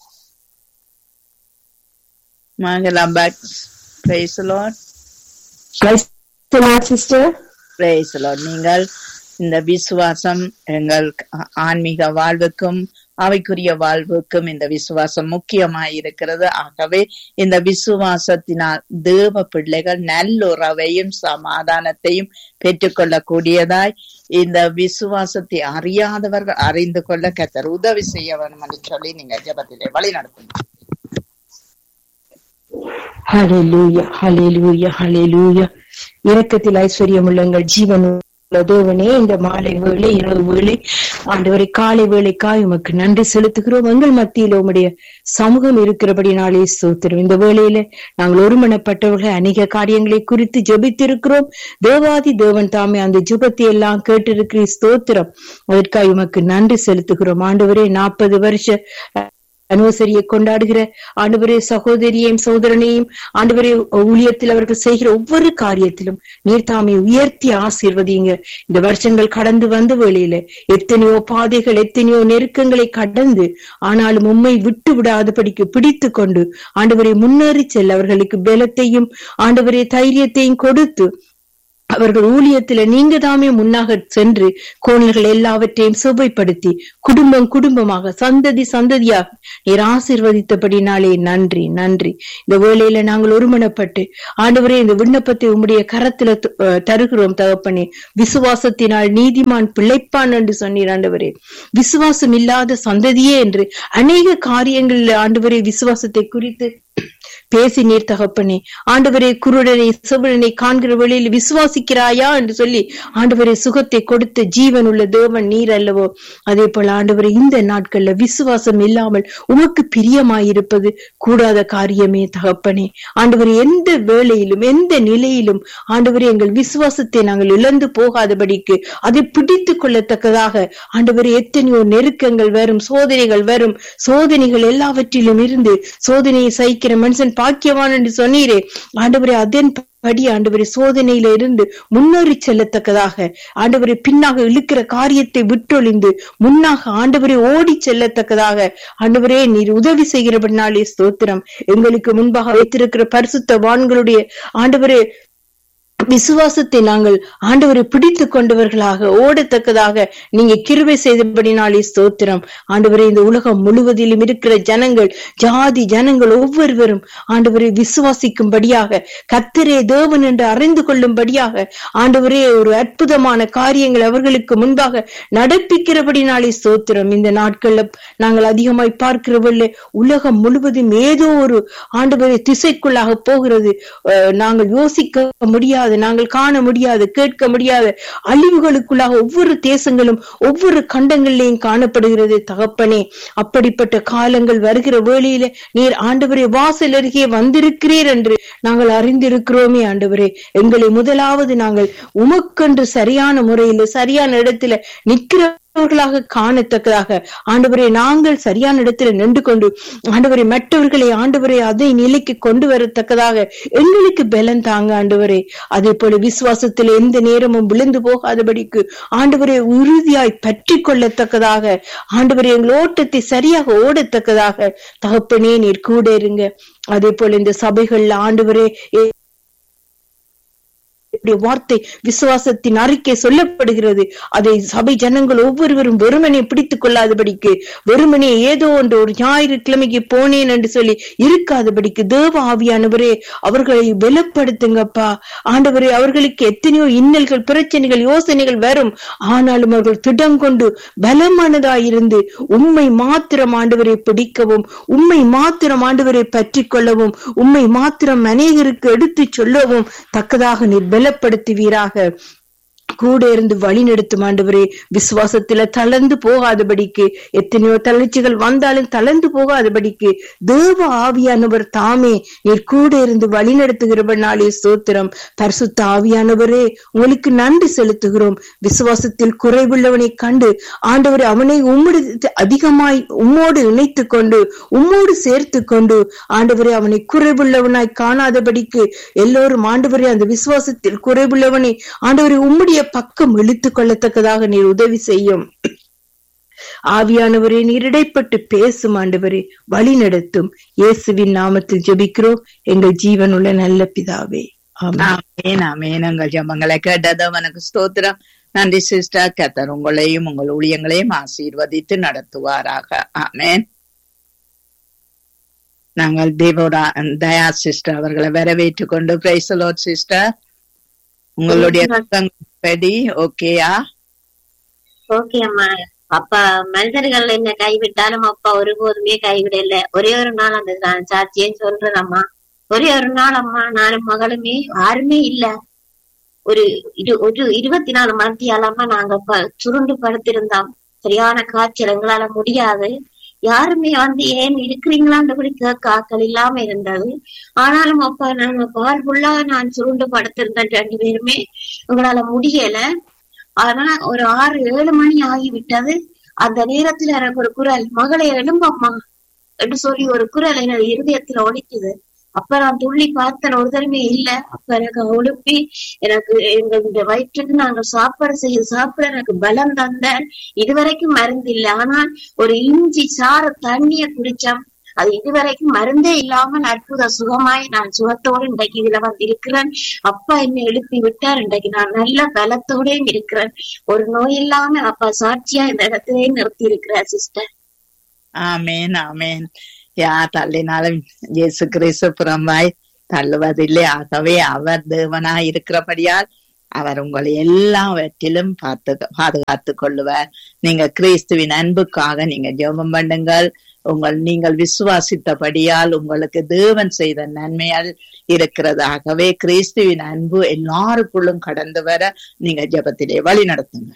மகளா பக்ஸ் praise Lord Praise the Lord, sister. Praise Lord நீங்கள் இந்த விசுவாசம் எங்கள் ஆன்மீக வாழ்வுக்கும் அவைக்குரிய வாழ்வுக்கும் இந்த விசுவாசம் முக்கியமாய் இருக்கிறது ஆகவே இந்த விசுவாசத்தினால் தேவ பிள்ளைகள் நல்லுறவையும் சமாதானத்தையும் பெற்றுக்கொள்ளக்கூடியதாய் இந்த விசுவாசத்தை அறியாதவர்கள் அறிந்து கொள்ள கத்தர் உதவி செய்ய வேண்டும் என்று சொல்லி நீங்க ஜபத்திலே வழி நடத்துங்க Hallelujah, hallelujah, hallelujah. இரக்கத்தில் ஐஸ்வர்யம் உள்ளங்கள் ஜீவன் உள்ள தேவனே இந்த மாலை வேளை இரவு வேளை ஆண்டவரை காலை வேளைக்காய் உமக்கு நன்றி செலுத்துகிறோம் எங்கள் மத்தியில் உம்முடைய சமூகம் இருக்கிறபடினாலே ஸ்தோத்திரம் இந்த வேளையில நாங்கள் ஒருமனப்பட்டவர்கள் அநேக காரியங்களை குறித்து ஜெபித்திருக்கிறோம் தேவாதி தேவன் தாமே அந்த ஜெபத்தை எல்லாம் கேட்டிருக்கிற ஸ்தோத்திரம் அதற்காக உமக்கு நன்றி செலுத்துகிறோம் ஆண்டவரே நாற்பது வருஷ அனுவசரியை கொண்டாடுகிற ஆண்டவரே சகோதரியையும் சகோதரனையும் ஆண்டவரே ஊழியத்தில் அவர்கள் செய்கிற ஒவ்வொரு காரியத்திலும் நீர் தாமே உயர்த்தி ஆசீர்வதிங்க இந்த வருஷங்கள் கடந்து வந்த வேளையில எத்தனையோ பாதைகள் எத்தனையோ நெருக்கங்களை கடந்து ஆனாலும் உம்மை விட்டு விடாதபடிக்கு பிடித்து கொண்டு ஆண்டவரை முன்னேறி செல்ல அவர்களுக்கு பலத்தையும் ஆண்டவரே தைரியத்தையும் கொடுத்து அவர்கள் ஊழியத்துல நீங்க தாமே முன்னாக சென்று கோணல்கள் எல்லாவற்றையும் சுவைப்படுத்தி குடும்பம் குடும்பமாக சந்ததி சந்ததியாக நீர் ஆசீர்வதித்தபடினாலே நன்றி நன்றி இந்த வேளையில நாங்கள் ஒருமனப்பட்டு ஆண்டவரே இந்த விண்ணப்பத்தை உம்முடைய கரத்துல த- அஹ் தருகிறோம் தகப்பனே விசுவாசத்தினால் நீதிமான் பிழைப்பான் என்று சொன்னீர் ஆண்டவரே விசுவாசம் இல்லாத சந்ததியே என்று அநேக காரியங்களில் ஆண்டவரே விசுவாசத்தை குறித்து பேசி நீர் தகப்பனே ஆண்டவரே குருடனை செவிடனை காண்கிற வழியில் விசுவாசிக்கிறாயா என்று சொல்லி ஆண்டவரே சுகத்தை கொடுத்த ஜீவன் உள்ள தேவன் நீர் அல்லவோ அதே போல ஆண்டவரே இந்த நாட்கள்ல விசுவாசம் இல்லாமல் உமக்கு பிரியமாயிருப்பது கூடாத காரியமே தகப்பனே ஆண்டவரே எந்த வேளையிலும் எந்த நிலையிலும் ஆண்டவரே எங்கள் விசுவாசத்தை நாங்கள் இழந்து போகாதபடிக்கு அதை பிடித்து கொள்ளத்தக்கதாக ஆண்டவரே எத்தனையோ நெருக்கங்கள் வரும் சோதனைகள் வரும் சோதனைகள் எல்லாவற்றிலும் இருந்து சோதனையை சகிக்கிற மனுஷன் பாக்கியவான் என்று சொன்னீரே ஆண்டவரே அதன் படி ஆண்டவரே சோதனையில இருந்து முன்னேறி செல்லத்தக்கதாக ஆண்டவரை பின்னாக இழுக்கிற காரியத்தை விட்டொழிந்து முன்னாக ஆண்டவரை ஓடி செல்லத்தக்கதாக ஆண்டவரே நீர் உதவி செய்கிறபடினாலே ஸ்தோத்திரம் எங்களுக்கு முன்பாக வைத்திருக்கிற பரிசுத்த வான்களுடைய ஆண்டவரே விசுவாசத்தை நாங்கள் ஆண்டவரை பிடித்து கொண்டவர்களாக ஓடத்தக்கதாக நீங்க கிருபை செய்தபடினாலே ஸ்தோத்திரம் ஆண்டவரே இந்த உலகம் முழுவதிலும் இருக்கிற ஜனங்கள் ஜாதி ஜனங்கள் ஒவ்வொருவரும் ஆண்டவரை விசுவாசிக்கும்படியாக கத்தரே தேவன் என்று அறிந்து கொள்ளும்படியாக ஆண்டவரே ஒரு அற்புதமான காரியங்கள் அவர்களுக்கு முன்பாக நடப்பிக்கிறபடினாலே ஸ்தோத்திரம் இந்த நாட்கள்ல நாங்கள் அதிகமாய் பார்க்கிறவர்கள உலகம் முழுவதும் ஏதோ ஒரு ஆண்டவரை திசைக்குள்ளாக போகிறது அஹ் நாங்கள் யோசிக்க முடியாது நாங்கள் காண முடியாது கேட்க முடியாத அழிவுகளுக்குள்ளாக ஒவ்வொரு தேசங்களும் ஒவ்வொரு கண்டங்களிலேயும் காணப்படுகிறது தகப்பனே அப்படிப்பட்ட காலங்கள் வருகிற வேளையில நீர் ஆண்டவரே வாசல் அருகே வந்திருக்கிறீர் என்று நாங்கள் அறிந்திருக்கிறோமே ஆண்டவரே எங்களை முதலாவது நாங்கள் உமக்கென்று சரியான முறையில சரியான இடத்துல நிற்கிறவர்களாக காணத்தக்கதாக ஆண்டவரே நாங்கள் சரியான இடத்துல நின்று கொண்டு ஆண்டவரை மற்றவர்களை ஆண்டவரை அதை நிலைக்கு கொண்டு வரத்தக்கதாக எங்களுக்கு பலன் தாங்க ஆண்டவரே அதே போல விசுவாசத்தில் எந்த நேரமும் விழுந்து போகாதபடிக்கு ஆண்டவரை உறுதியாய் பற்றி கொள்ளத்தக்கதாக ஆண்டவரை எங்கள் ஓட்டத்தை சரியாக ஓடத்தக்கதாக தகப்பனே நீர் கூட இருங்க அதே போல இந்த சபைகள்ல ஆண்டவரே உம்முடைய வார்த்தை விசுவாசத்தின் அறிக்கை சொல்லப்படுகிறது அதை சபை ஜனங்கள் ஒவ்வொருவரும் வெறுமனே பிடித்துக் கொள்ளாதபடிக்கு வெறுமனே ஏதோ ஒன்று ஒரு ஞாயிற்றுக்கிழமைக்கு போனேன் என்று சொல்லி இருக்காதபடிக்கு தேவ ஆவியானவரே அவர்களை பலப்படுத்துங்கப்பா ஆண்டவரே அவர்களுக்கு எத்தனையோ இன்னல்கள் பிரச்சனைகள் யோசனைகள் வரும் ஆனாலும் அவர்கள் திடம் கொண்டு பலமானதாயிருந்து உண்மை மாத்திரம் ஆண்டவரை பிடிக்கவும் உண்மை மாத்திரம் ஆண்டவரை பற்றி கொள்ளவும் உண்மை மாத்திரம் அநேகருக்கு எடுத்து சொல்லவும் தக்கதாக நீர் பலப்படுத்துவீராக கூட இருந்து வழி நடத்தும் ஆண்டவரே விசுவாசத்துல தளர்ந்து போகாதபடிக்கு எத்தனையோ தளர்ச்சிகள் வந்தாலும் தளர்ந்து போகாதபடிக்கு தேவ ஆவியானவர் தாமே நீர் கூட இருந்து வழி நடத்துகிறபடினாலே ஸ்தோத்திரம் பரிசுத்த ஆவியானவரே உங்களுக்கு நன்றி செலுத்துகிறோம் விசுவாசத்தில் குறைவுள்ளவனை கண்டு ஆண்டவரே அவனை உம்முடு அதிகமாய் உம்மோடு இணைத்து கொண்டு உம்மோடு சேர்த்து கொண்டு ஆண்டவரே அவனை குறைவுள்ளவனாய் காணாதபடிக்கு எல்லோரும் ஆண்டவரே அந்த விசுவாசத்தில் குறைவுள்ளவனை ஆண்டவரே உம்முடைய பக்கம் இழுத்துக் கொள்ளத்தக்கதாக நீர் உதவி செய்யும் ஆவியானவரே நீர் இடைப்பட்டு பேசும் ஆண்டவரே வழி நடத்தும் இயேசுவின் நாமத்தில் ஜெபிக்கிறோம் எங்கள் ஜீவனுள்ள நல்ல பிதாவே ஆமென் ஆமேன் ஆமேன் உங்கள் ஜபங்களை கேட்டது உனக்கு ஸ்தோத்திரம் நன்றி சிஸ்டர் கத்தர் உங்களையும் உங்கள் ஊழியங்களையும் ஆசீர்வதித்து நடத்துவாராக ஆமேன் நாங்கள் தேவோடா தயா சிஸ்டர் அவர்களை வரவேற்றுக் கொண்டு பிரைசலோட் சிஸ்டர் உங்களுடைய படி ஓகேயா ஓகே அம்மா அப்பா மனிதர்கள் என்ன கைவிட்டாலும் அப்பா ஒருபோதுமே கைவிடல ஒரே ஒரு நாள் அந்த நான் சாட்சியே சொல்றேன் அம்மா ஒரே ஒரு நாள் அம்மா நானும் மகளுமே யாருமே இல்ல ஒரு இரு ஒரு இருபத்தி நாலு மணித்தியாலமா நாங்க ப- சுருண்டு படுத்திருந்தோம் சரியான காய்ச்சல் எங்களால முடியாது யாருமே வந்து ஏன் இருக்கிறீங்களான்னு கூட கேட்க ஆக்கள் இல்லாம இருந்தது ஆனாலும் அப்பா நாங்க பால் ஃபுல்லா நான் சுருண்டு படுத்திருந்தேன் ரெண்டு பேருமே எங்களால முடியல ஆனா ஒரு ஆறு ஏழு மணி ஆகிவிட்டது அந்த நேரத்துல எனக்கு ஒரு குரல் மகளை எழும்பம்மா என்று சொல்லி ஒரு குரல் எனது இருதயத்துல ஒலிக்குது அப்ப நான் துள்ளி பார்த்தேன் ஒரு தடவை இல்ல அப்ப எனக்கு ஒழுப்பி எனக்கு எங்க இந்த வயிற்றுக்கு நாங்க சாப்பாடு செய்ய சாப்பிட எனக்கு பலம் தந்த இதுவரைக்கும் மருந்து இல்லை ஆனால் ஒரு இஞ்சி சாறு தண்ணிய குடிச்சோம் அது இதுவரைக்கும் மருந்தே இல்லாமல் அற்புத சுகமாய் நான் சுகத்தோடு இன்றைக்கு இதுல வந்து இருக்கிறேன் அப்பா என்னை எழுப்பி விட்டார் இன்றைக்கு நான் நல்ல பலத்தோடையும் இருக்கிறேன் ஒரு நோய் இல்லாம அப்பா சாட்சியா இந்த இடத்திலே நிறுத்தி இருக்கிறார் சிஸ்டர் ஆமேன் ஆமேன் யார் தள்ளினாலும் இயேசு கிறிஸ்து புறம்பாய் தள்ளுவதில்லை ஆகவே அவர் தேவனாய் இருக்கிறபடியால் அவர் உங்களை எல்லாவற்றிலும் பார்த்து பாதுகாத்துக் கொள்ளுவார் நீங்க கிறிஸ்துவின் அன்புக்காக நீங்க ஜெபம் பண்ணுங்கள் உங்கள் நீங்கள் விசுவாசித்தபடியால் உங்களுக்கு தேவன் செய்த நன்மையால் இருக்கிறதாகவே கிறிஸ்துவின் அன்பு எல்லாருக்குள்ளும் கடந்து வர நீங்க ஜெபத்திலே வழி நடத்துங்க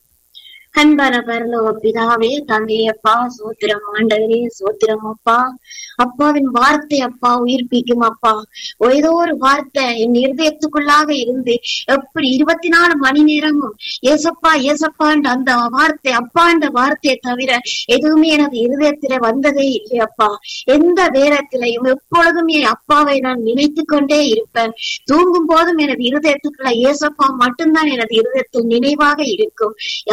அன்பான பரலோக பிதாவே தந்தையப்பா சோத்திரம் ஆண்டவரே சோத்திரம் அப்பா அப்பாவின் வார்த்தை அப்பா உயிர்ப்பிக்கும் அப்பா ஏதோ ஒரு வார்த்தை என் இருதயத்துக்குள்ளாக இருந்து எப்படி இருபத்தி நாலு மணி நேரமும் ஏசப்பா ஏசப்பான்ற அந்த வார்த்தை அப்பான்ற வார்த்தையை தவிர எதுவுமே எனது இருதயத்தில வந்ததே இல்லை அப்பா எந்த நேரத்திலையும் எப்பொழுதும் என் அப்பாவை நான் நினைத்து கொண்டே இருப்பேன் தூங்கும் போதும் எனது இருதயத்துக்குள்ள ஏசப்பா மட்டும்தான் எனது இருதயத்தில் நினைவாக இருக்கும் யாரை பற்றி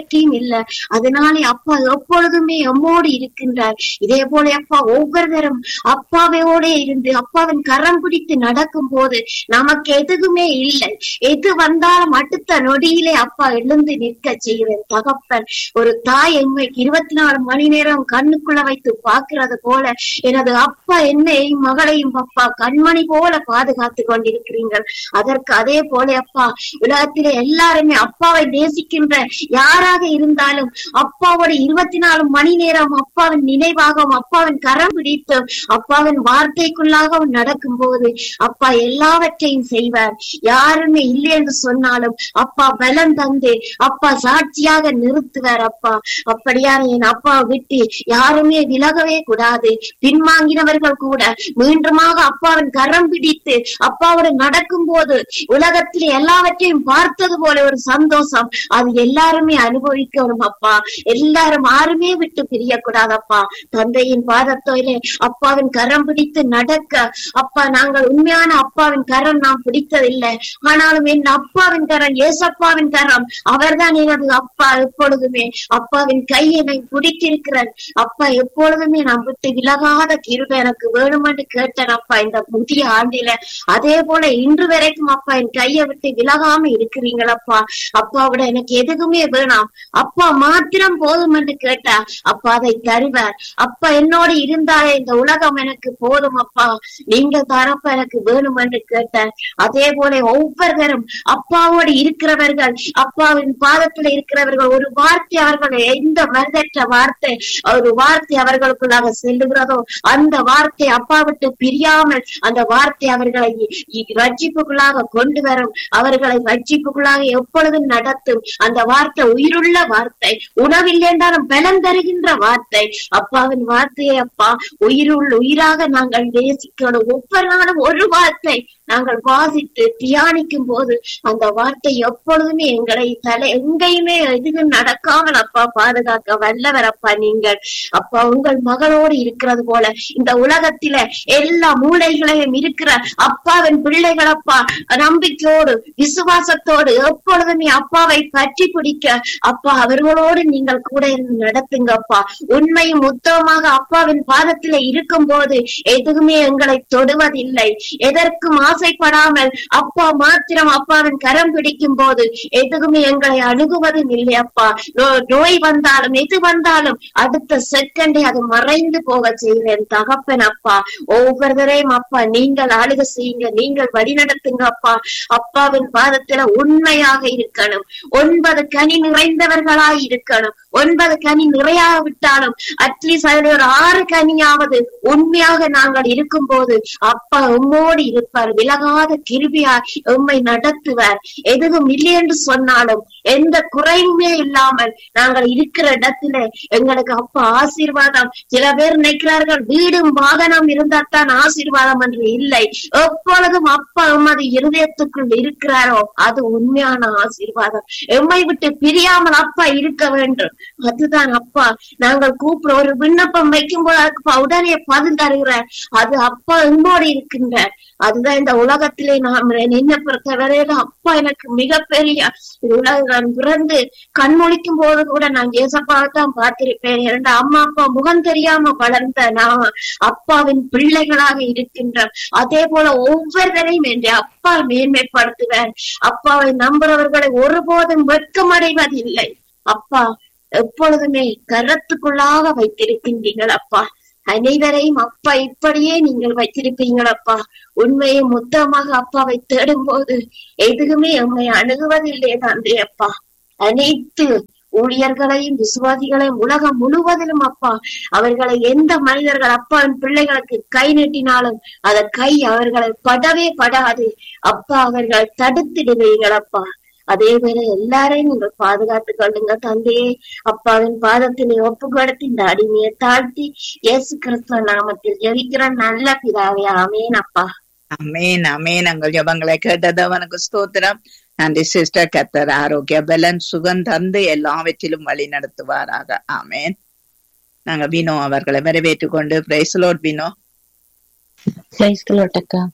எல்லாவற்றையும் இல்ல அதனாலே அப்பா எப்பொழுதுமே எம்மோடு இருக்கின்றார் இதே போல அப்பா ஒவ்வொருவரும் அப்பாவையோட இருந்து அப்பாவின் கரம் பிடித்து நடக்கும் போது நமக்கு எதுவுமே இல்லை எது வந்தாலும் அடுத்த நொடியிலே அப்பா எழுந்து நிற்க செய்கிறேன் தகப்பன் ஒரு தாய் எம்மைக்கு இருபத்தி நாலு மணி நேரம் கண்ணுக்குள்ள வைத்து பார்க்கிறது போல எனது அப்பா என்னையும் மகளையும் அப்பா கண்மணி போல பாதுகாத்து கொண்டிருக்கிறீர்கள் அதற்கு அதே போல அப்பா உலகத்திலே எல்லாருமே அப்பாவை நேசிக்கின்ற யாராக இருந்தாலும் அப்பாவோட இருபத்தி நாலு மணி நேரம் அப்பாவின் நினைவாகவும் அப்பாவின் கரம் பிடித்து அப்பாவின் வார்த்தைக்குள்ளாகவும் நடக்கும் போது அப்பா எல்லாவற்றையும் செய்வார் யாருமே இல்லை என்று சொன்னாலும் அப்பா பலம் தந்து அப்பா சாட்சியாக நிறுத்துவார் அப்பா அப்படியான என் அப்பா விட்டு யாருமே விலகவே கூடாது பின்வாங்கினவர்கள் கூட மீண்டுமாக அப்பாவின் கரம் பிடித்து அப்பாவோட நடக்கும் போது உலகத்தில் எல்லாவற்றையும் பார்த்தது போல ஒரு சந்தோஷம் அது எல்லாருமே அனுபவிக்கணும் அப்பா எல்லாரும் யாருமே விட்டு பிரியக்கூடாதப்பா தந்தையின் பாதத்தோயிலே அப்பாவின் கரம் பிடித்து நடக்க அப்பா நாங்கள் உண்மையான அப்பாவின் கரம் நாம் பிடித்ததில்லை ஆனாலும் என் அப்பாவின் கரம் ஏசப்பாவின் கரம் அவர்தான் எனது அப்பா எப்பொழுதுமே அப்பாவின் கை என்னை பிடித்திருக்கிறார் அப்பா எப்பொழுதுமே நான் விட்டு விலகாத கிருபை எனக்கு வேணுமென்று கேட்டேன் அப்பா இந்த புதிய ஆண்டில அதே போல இன்று வரைக்கும் அப்பா என் கையை விட்டு விலகாம இருக்கிறீங்களப்பா அப்பாவோட எனக்கு எதுக்குமே வேணாம் அப்பா மாத்திரம் போதும் என்று கேட்டா அப்பா அதை தருவார் அப்பா என்னோடு இருந்தாலே இந்த உலகம் எனக்கு போதும் அப்பா நீங்க தரப்ப எனக்கு வேணும் என்று கேட்டார் அதே போல ஒவ்வொருவரும் அப்பாவோடு இருக்கிறவர்கள் அப்பாவின் பாதத்துல இருக்கிறவர்கள் ஒரு வார்த்தை அவர்கள் எந்த மருதற்ற வார்த்தை ஒரு வார்த்தை அவர்களுக்குள்ளாக செல்லுகிறதோ அந்த வார்த்தை அப்பா விட்டு பிரியாமல் அந்த வார்த்தை அவர்களை இ- ரட்சிப்புக்குள்ளாக கொண்டு வரும் அவர்களை ரட்சிப்புக்குள்ளாக எப்பொழுதும் நடத்தும் அந்த வார்த்தை உயிருள்ள வார்த்தை உணவில்லை என்றாலும் பலம் தருகின்ற வார்த்தை அப்பாவின் வார்த்தையை அப்பா உயிருள் உயிராக நாங்கள் நேசிக்கணும் ஒவ்வொரு நாளும் ஒரு வார்த்தை நாங்கள் வாசித்து தியானிக்கும் போது அந்த வார்த்தை எப்பொழுதுமே எங்களை தலை எங்கேயுமே எதுவும் நடக்காமல் அப்பா பாதுகாக்க வல்லவர் அப்பா நீங்கள் அப்பா உங்கள் மகளோடு இருக்கிறது போல இந்த உலகத்தில எல்லா மூளைகளையும் இருக்கிற அப்பாவின் பிள்ளைகள் அப்பா நம்பிக்கையோடு விசுவாசத்தோடு எப்பொழுதுமே அப்பாவை பற்றி பிடிக்க அப்பா அவர்களோடு நீங்கள் கூட இருந்து நடத்துங்க அப்பா உண்மையும் உத்தமமாக அப்பாவின் பாதத்தில இருக்கும் போது எதுவுமே எங்களை தொடுவதில்லை எதற்கும் ஆசைப்படாமல் அப்பா மாத்திரம் அப்பாவின் கரம் பிடிக்கும் போது எதுவுமே எங்களை அணுகுவதும் இல்லை அப்பா நோ- நோய் வந்தாலும் எது வந்தாலும் அடுத்த செகண்டே அது மறைந்து போக செய்கிறேன் தகப்பன் அப்பா ஒவ்வொருவரையும் அப்பா நீங்கள் ஆளுக செய்யுங்க நீங்கள் வழிநடத்துங்க அப்பா அப்பாவின் பாதத்துல உண்மையாக இருக்கணும் ஒன்பது கனி நிறைந்தவர்களாய் இருக்கணும் ஒன்பது கனி நிறையாவிட்டாலும் அட்லீஸ்ட் அதுல ஒரு ஆறு கனியாவது உண்மையாக நாங்கள் இருக்கும் போது அப்பா உம்மோடு இருப்பார் விலகாத கிருபியார் உம்மை நடத்துவார் எதுவும் இல்லை என்று சொன்னாலும் எந்த குறைவுமே இல்லாமல் நாங்கள் இருக்கிற இடத்துல எங்களுக்கு அப்பா ஆசீர்வாதம் சில பேர் நினைக்கிறார்கள் வீடும் வாகனம் இருந்தால்தான் ஆசீர்வாதம் என்று இல்லை எப்பொழுதும் அப்பா உமது இருதயத்துக்குள் இருக்கிறாரோ அது உண்மையான ஆசீர்வாதம் எம்மை விட்டு பிரியாமல் அப்பா இருக்க வேண்டும் அதுதான் அப்பா நாங்கள் கூப்பிட ஒரு விண்ணப்பம் வைக்கும் போது அப்பா உடனே பதில் தருகிறார் அது அப்பா எங்கோடு இருக்கின்றார் அதுதான் இந்த உலகத்திலே நாம் என்ன பொறுத்தவரையில அப்பா எனக்கு மிகப்பெரிய இந்த உலகம் நான் பிறந்து கண்மொழிக்கும் போது கூட நான் ஏசப்பாவை தான் பார்த்திருப்பேன் இரண்டு அம்மா அப்பா முகம் தெரியாம வளர்ந்த நான் அப்பாவின் பிள்ளைகளாக இருக்கின்றோம் அதே போல ஒவ்வொருவரையும் என்ற அப்பா மேன்மைப்படுத்துவேன் அப்பாவை நம்புறவர்களை ஒருபோதும் வெட்கமடைவதில்லை அப்பா எப்பொழுதுமே கரத்துக்குள்ளாக வைத்திருக்கின்றீர்கள் அப்பா அனைவரையும் அப்பா இப்படியே நீங்கள் வைத்திருப்பீங்கள் அப்பா உண்மையை மொத்தமாக அப்பாவை தேடும் போது எதுவுமே உண்மை அணுகுவதில்லை தந்தை அப்பா அனைத்து ஊழியர்களையும் விசுவாசிகளையும் உலகம் முழுவதிலும் அப்பா அவர்களை எந்த மனிதர்கள் அப்பாவின் பிள்ளைகளுக்கு கை நீட்டினாலும் அந்த கை அவர்களை படவே படாது அப்பா அவர்களை தடுத்திடுவீர்கள் அப்பா அதே போல எல்லாரையும் நீங்கள் பாதுகாத்துக் கொள்ளுங்க தந்தையே அப்பாவின் பாதத்தினை ஒப்பு கொடுத்து இந்த அடிமையை தாழ்த்தி இயேசு கிறிஸ்துவ நாமத்தில் ஜெபிக்கிற நல்ல பிதாவே ஆமேன் அப்பா அமேன் அமேன் எங்கள் ஜபங்களை கேட்டது அவனுக்கு ஸ்தோத்திரம் நன்றி சிஸ்டர் கத்தர் ஆரோக்கிய பலன் சுகம் தந்து எல்லாவற்றிலும் வழி நடத்துவாராக ஆமேன் நாங்க வினோ அவர்களை வரவேற்றுக் கொண்டு பிரைஸ்லோட் வினோ பிரைஸ் அக்கா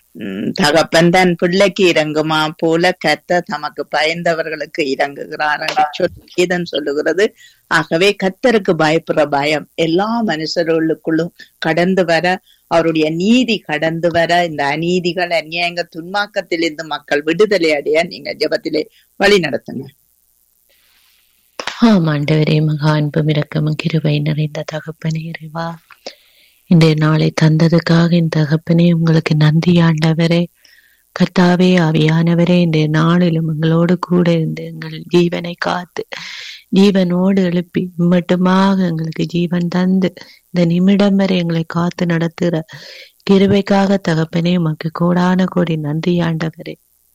உம், தகப்பன் தன் பிள்ளைக்கு இறங்குமா போல கத்த தமக்கு பயந்தவர்களுக்கு இறங்குகிறார் என்று சொல்லி கீதம் சொல்லுகிறது ஆகவே கத்தருக்கு பயப்படுற பயம் எல்லா மனுஷர்களுக்குள்ளும் கடந்து வர அவருடைய நீதி கடந்து வர இந்த அநீதிகள் அநியாயங்கள் துன்மாக்கத்திலிருந்து மக்கள் விடுதலை அடைய நீங்க ஜெபத்திலே வழி நடத்துங்க ஆம் ஆண்டவரே மகா அன்பும் இரக்கமும் கிருபை நிறைந்த தகப்பனே இறைவா இன்றைய நாளை தந்ததுக்காக என் தகப்பனே உங்களுக்கு நன்றி ஆண்டவரே கர்த்தாவே ஆவியானவரே இன்றைய நாளிலும் எங்களோடு கூட இருந்து எங்கள் ஜீவனை காத்து ஜீவனோடு எழுப்பி மட்டுமாக எங்களுக்கு ஜீவன் தந்து இந்த நிமிடம் வரை எங்களை காத்து நடத்துகிற கிருபைக்காக தகப்பனே உமக்கு கோடான கோடி நன்றி ஆண்டவரே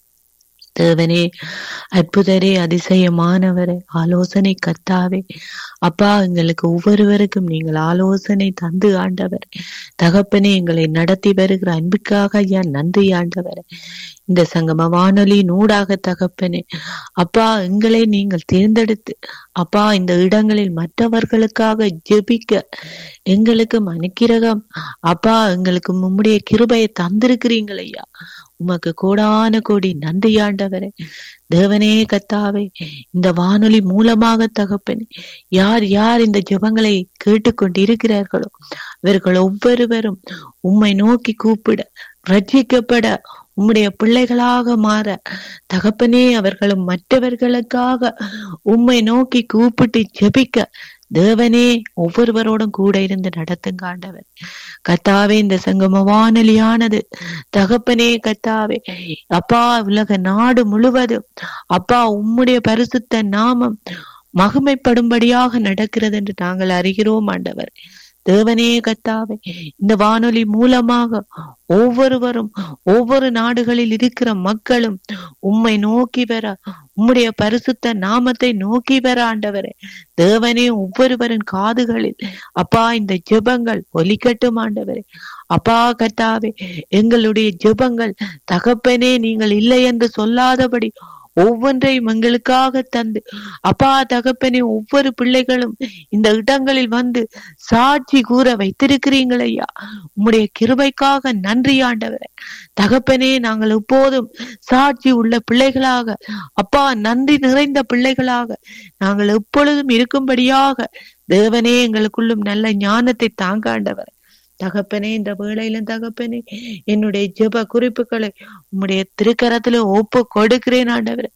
தேவனே அற்புதரே அதிசயமானவரே ஆலோசனை கர்த்தாவே அப்பா எங்களுக்கு ஒவ்வொருவருக்கும் நீங்கள் ஆலோசனை தந்து ஆண்டவர் தகப்பனே எங்களை நடத்தி வருகிற அன்புக்காக ஐயா நன்றி ஆண்டவர் இந்த சங்கம வானொலி நூடாக தகப்பனே அப்பா எங்களை நீங்கள் தேர்ந்தெடுத்து அப்பா இந்த இடங்களில் மற்றவர்களுக்காக ஜெபிக்க எங்களுக்கு அனுக்கிரகம் அப்பா எங்களுக்கு உம்முடைய கிருபையை தந்திருக்கிறீங்கள் ஐயா உமக்கு கோடான கோடி நன்றி ஆண்டவரே தேவனே கத்தாவே இந்த வானொலி மூலமாக தகப்பனே யார் யார் இந்த ஜெபங்களை கேட்டுக்கொண்டு இருக்கிறார்களோ இவர்கள் ஒவ்வொருவரும் உம்மை நோக்கி கூப்பிட ரட்சிக்கப்பட உம்முடைய பிள்ளைகளாக மாற தகப்பனே அவர்களும் மற்றவர்களுக்காக உம்மை நோக்கி கூப்பிட்டு ஜெபிக்க தேவனே ஒவ்வொருவரோடும் கூட இருந்து நடத்துங்க ஆண்டவர் கத்தாவே இந்த சங்கம வானொலியானது தகப்பனே கத்தாவே அப்பா உலக நாடு முழுவதும் அப்பா உம்முடைய பரிசுத்த நாமம் மகிமைப்படும்படியாக நடக்கிறது என்று நாங்கள் அறிகிறோம் ஆண்டவர் தேவனே கத்தாவே இந்த வானொலி மூலமாக ஒவ்வொருவரும் ஒவ்வொரு நாடுகளில் இருக்கிற மக்களும் உம்மை நோக்கி வர உம்முடைய பரிசுத்த நாமத்தை நோக்கி வர ஆண்டவரே தேவனே ஒவ்வொருவரின் காதுகளில் அப்பா இந்த ஜெபங்கள் ஒலிக்கட்டும் ஆண்டவரே அப்பா கத்தாவே எங்களுடைய ஜெபங்கள் தகப்பனே நீங்கள் இல்லை என்று சொல்லாதபடி ஒவ்வொன்றையும் எங்களுக்காக தந்து அப்பா தகப்பனே ஒவ்வொரு பிள்ளைகளும் இந்த இடங்களில் வந்து சாட்சி கூற வைத்திருக்கிறீங்கள் ஐயா உம்முடைய கிருபைக்காக நன்றி ஆண்டவரே தகப்பனே நாங்கள் எப்போதும் சாட்சி உள்ள பிள்ளைகளாக அப்பா நன்றி நிறைந்த பிள்ளைகளாக நாங்கள் எப்பொழுதும் இருக்கும்படியாக தேவனே எங்களுக்குள்ளும் நல்ல ஞானத்தை தாங்க ஆண்டவர் தகப்பனே இந்த வேளையிலும் தகப்பனே என்னுடைய ஜெப குறிப்புகளை உம்முடைய திருக்கரத்துல ஒப்பு கொடுக்கிறேன் ஆண்டவர்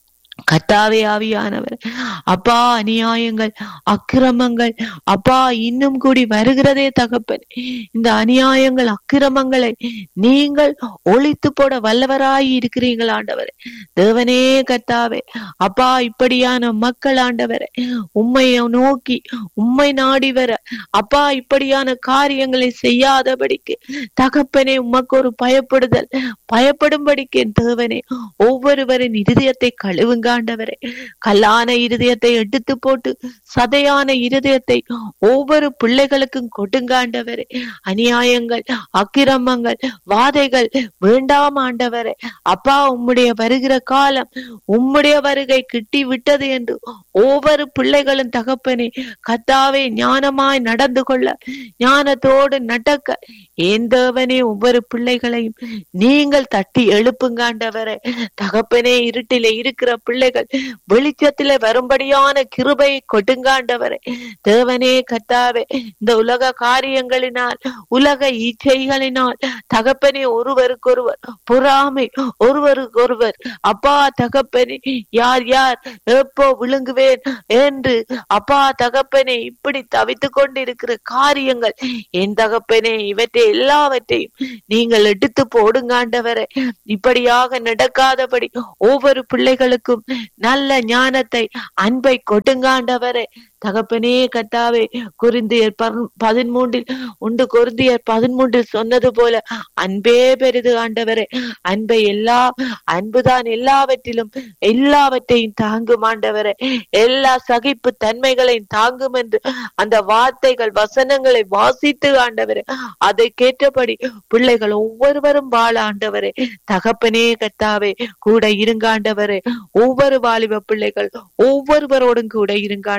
கத்தாவே ஆவியானவர் அப்பா அநியாயங்கள் அக்கிரமங்கள் அப்பா இன்னும் கூடி வருகிறதே தகப்பன் இந்த அநியாயங்கள் அக்கிரமங்களை நீங்கள் ஒழித்து போட வல்லவராய் இருக்கிறீர்கள் ஆண்டவரே தேவனே கத்தாவே அப்பா இப்படியான மக்கள் ஆண்டவரே உம்மையை நோக்கி உம்மை நாடி வர அப்பா இப்படியான காரியங்களை செய்யாதபடிக்கு தகப்பனே உமக்கு ஒரு பயப்படுதல் பயப்படும்படிக்கு என் தேவனே ஒவ்வொருவரின் இருதயத்தை கழுவுங்க ஆண்டவரே கல்லான இருதயத்தை எடுத்து போட்டு சதையான இருதயத்தை ஒவ்வொரு பிள்ளைகளுக்கும் கொடுங்க ஆண்டவரே அநியாயங்கள் அக்கிரமங்கள் வாதைகள் வேண்டாம் ஆண்டவரே அப்பா உம்முடைய வருகிற காலம் உம்முடைய வருகை கிட்டி விட்டது என்று ஒவ்வொரு பிள்ளைகளும் தகப்பனே கத்தாவே ஞானமாய் நடந்து கொள்ள ஞானத்தோடு நடக்க ஏந்தவனே ஒவ்வொரு பிள்ளைகளையும் நீங்கள் தட்டி எழுப்புங்க ஆண்டவரே தகப்பனே இருட்டில இருக்கிற பிள்ளைகள் வெளிச்சத்தில வரும்படியான கிருபையை கொடுங்காண்டவரே தேவனே கத்தாவே இந்த உலக காரியங்களினால் உலக இச்சைகளினால் தகப்பனே ஒருவருக்கொருவர் பொறாமை ஒருவருக்கொருவர் அப்பா தகப்பனே யார் யார் எப்போ விழுங்குவேன் என்று அப்பா தகப்பனே இப்படி தவித்துக் கொண்டிருக்கிற காரியங்கள் என் தகப்பனே இவற்றை எல்லாவற்றையும் நீங்கள் எடுத்து போடுங்காண்டவரே இப்படியாக நடக்காதபடி ஒவ்வொரு பிள்ளைகளுக்கும் நல்ல ஞானத்தை அன்பை கொட்டுங்காண்டவரே தகப்பனே கத்தாவே குருந்தியர் பதிமூன்றில் உண்டு குருந்தியர் பதிமூன்றில் சொன்னது போல அன்பே பெரிது ஆண்டவரே அன்பை எல்லா அன்புதான் எல்லாவற்றிலும் எல்லாவற்றையும் தாங்கும் ஆண்டவரே எல்லா சகிப்பு தன்மைகளையும் தாங்கும் என்று அந்த வார்த்தைகள் வசனங்களை வாசித்து ஆண்டவரே அதை கேட்டபடி பிள்ளைகள் ஒவ்வொருவரும் வாழ ஆண்டவரே தகப்பனே கத்தாவே கூட இருங்க ஆண்டவரே ஒவ்வொரு வாலிப பிள்ளைகள் ஒவ்வொருவரோடும் கூட இருங்க ஆண்டவரே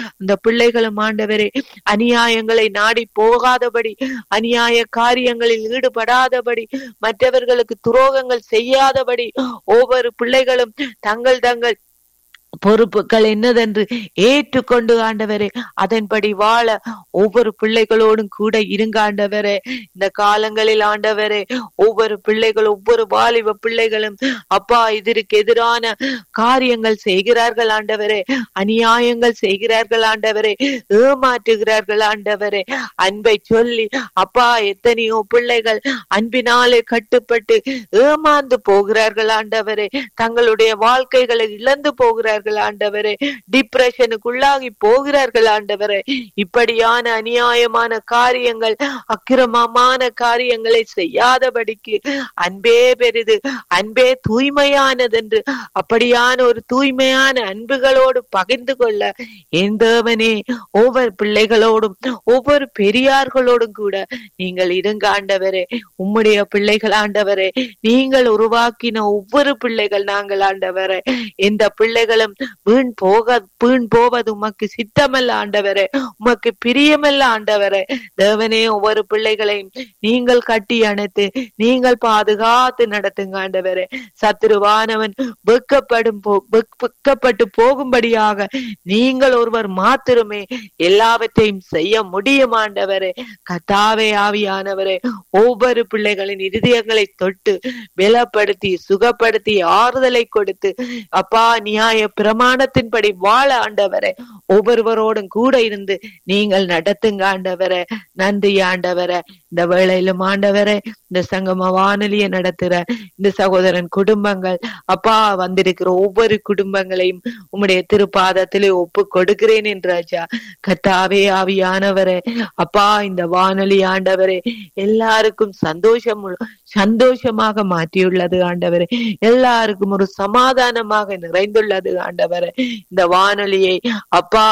அந்த பிள்ளைகளும் ஆண்டவரே அநியாயங்களை நாடி போகாதபடி அநியாய காரியங்களில் ஈடுபடாதபடி மற்றவர்களுக்கு துரோகங்கள் செய்யாதபடி ஒவ்வொரு பிள்ளைகளும் தங்கள் தங்கள் பொறுப்புகள் என்னதென்று ஏற்றுக்கொண்டு ஆண்டவரே அதன்படி வாழ ஒவ்வொரு பிள்ளைகளோடும் கூட இருங்க ஆண்டவரே இந்த காலங்களில் ஆண்டவரே ஒவ்வொரு பிள்ளைகள் ஒவ்வொரு வாலிப பிள்ளைகளும் அப்பா இதற்கு எதிரான காரியங்கள் செய்கிறார்கள் ஆண்டவரே அநியாயங்கள் செய்கிறார்கள் ஆண்டவரே ஏமாற்றுகிறார்கள் ஆண்டவரே அன்பை சொல்லி அப்பா எத்தனையோ பிள்ளைகள் அன்பினாலே கட்டுப்பட்டு ஏமாந்து போகிறார்கள் ஆண்டவரே தங்களுடைய வாழ்க்கைகளை இழந்து போகிறார்கள் ஆண்டவரே டிப்ரெஷனுக்குள்ளாகி போகிறார்கள் ஆண்டவரே இப்படியான அநியாயமான காரியங்கள் அக்கிரமமான காரியங்களை செய்யாதபடிக்கு அன்பே பெரிது அன்பே தூய்மையானது என்று அப்படியான ஒரு தூய்மையான அன்புகளோடு பகிர்ந்து கொள்ள என் தேவனே ஒவ்வொரு பிள்ளைகளோடும் ஒவ்வொரு பெரியார்களோடும் கூட நீங்கள் இருங்க ஆண்டவரே உம்முடைய பிள்ளைகள் ஆண்டவரே நீங்கள் உருவாக்கின ஒவ்வொரு பிள்ளைகள் நாங்கள் ஆண்டவரே எந்த பிள்ளைகளும் வீண் போக வீண் போவது உமக்கு சித்தமல்ல ஆண்டவரே உமக்கு பிரியமல்ல ஆண்டவரே தேவனே ஒவ்வொரு பிள்ளைகளையும் நீங்கள் கட்டி அணைத்து நீங்கள் பாதுகாத்து நடத்துங்க ஆண்டவரே சத்துருவானவன் வெக்கப்படும் போ- வெக்- வெக்கப்பட்டு போகும்படியாக நீங்கள் ஒருவர் மாத்திரமே எல்லாவற்றையும் செய்ய முடியும் ஆண்டவரே கத்தாவே ஆவியானவரே ஒவ்வொரு பிள்ளைகளின் இருதயங்களை தொட்டு பலப்படுத்தி சுகப்படுத்தி ஆறுதலை கொடுத்து அப்பா நியாய பிரமாணத்தின்படி வாழ ஆண்டவரே ஒவ்வொருவரோடும் கூட இருந்து நீங்கள் நடத்துங்க ஆண்டவரே நன்றி ஆண்டவரே இந்த வேளையிலும் ஆண்டவரே இந்த சங்கம வானொலியை நடத்துற இந்த சகோதரன் குடும்பங்கள் அப்பா வந்திருக்கிற ஒவ்வொரு குடும்பங்களையும் உம்முடைய திருப்பாதத்திலே ஒப்பு கொடுக்கிறேன் என்றாச்சா கத்தாவே ஆவியானவரே அப்பா இந்த வானொலி ஆண்டவரே எல்லாருக்கும் சந்தோஷம் உள்ள- சந்தோஷமாக மாற்றியுள்ளது ஆண்டவரே எல்லாருக்கும் ஒரு சமாதானமாக நிறைந்துள்ளது ஆண்டவரே இந்த வானொலியை அப்பா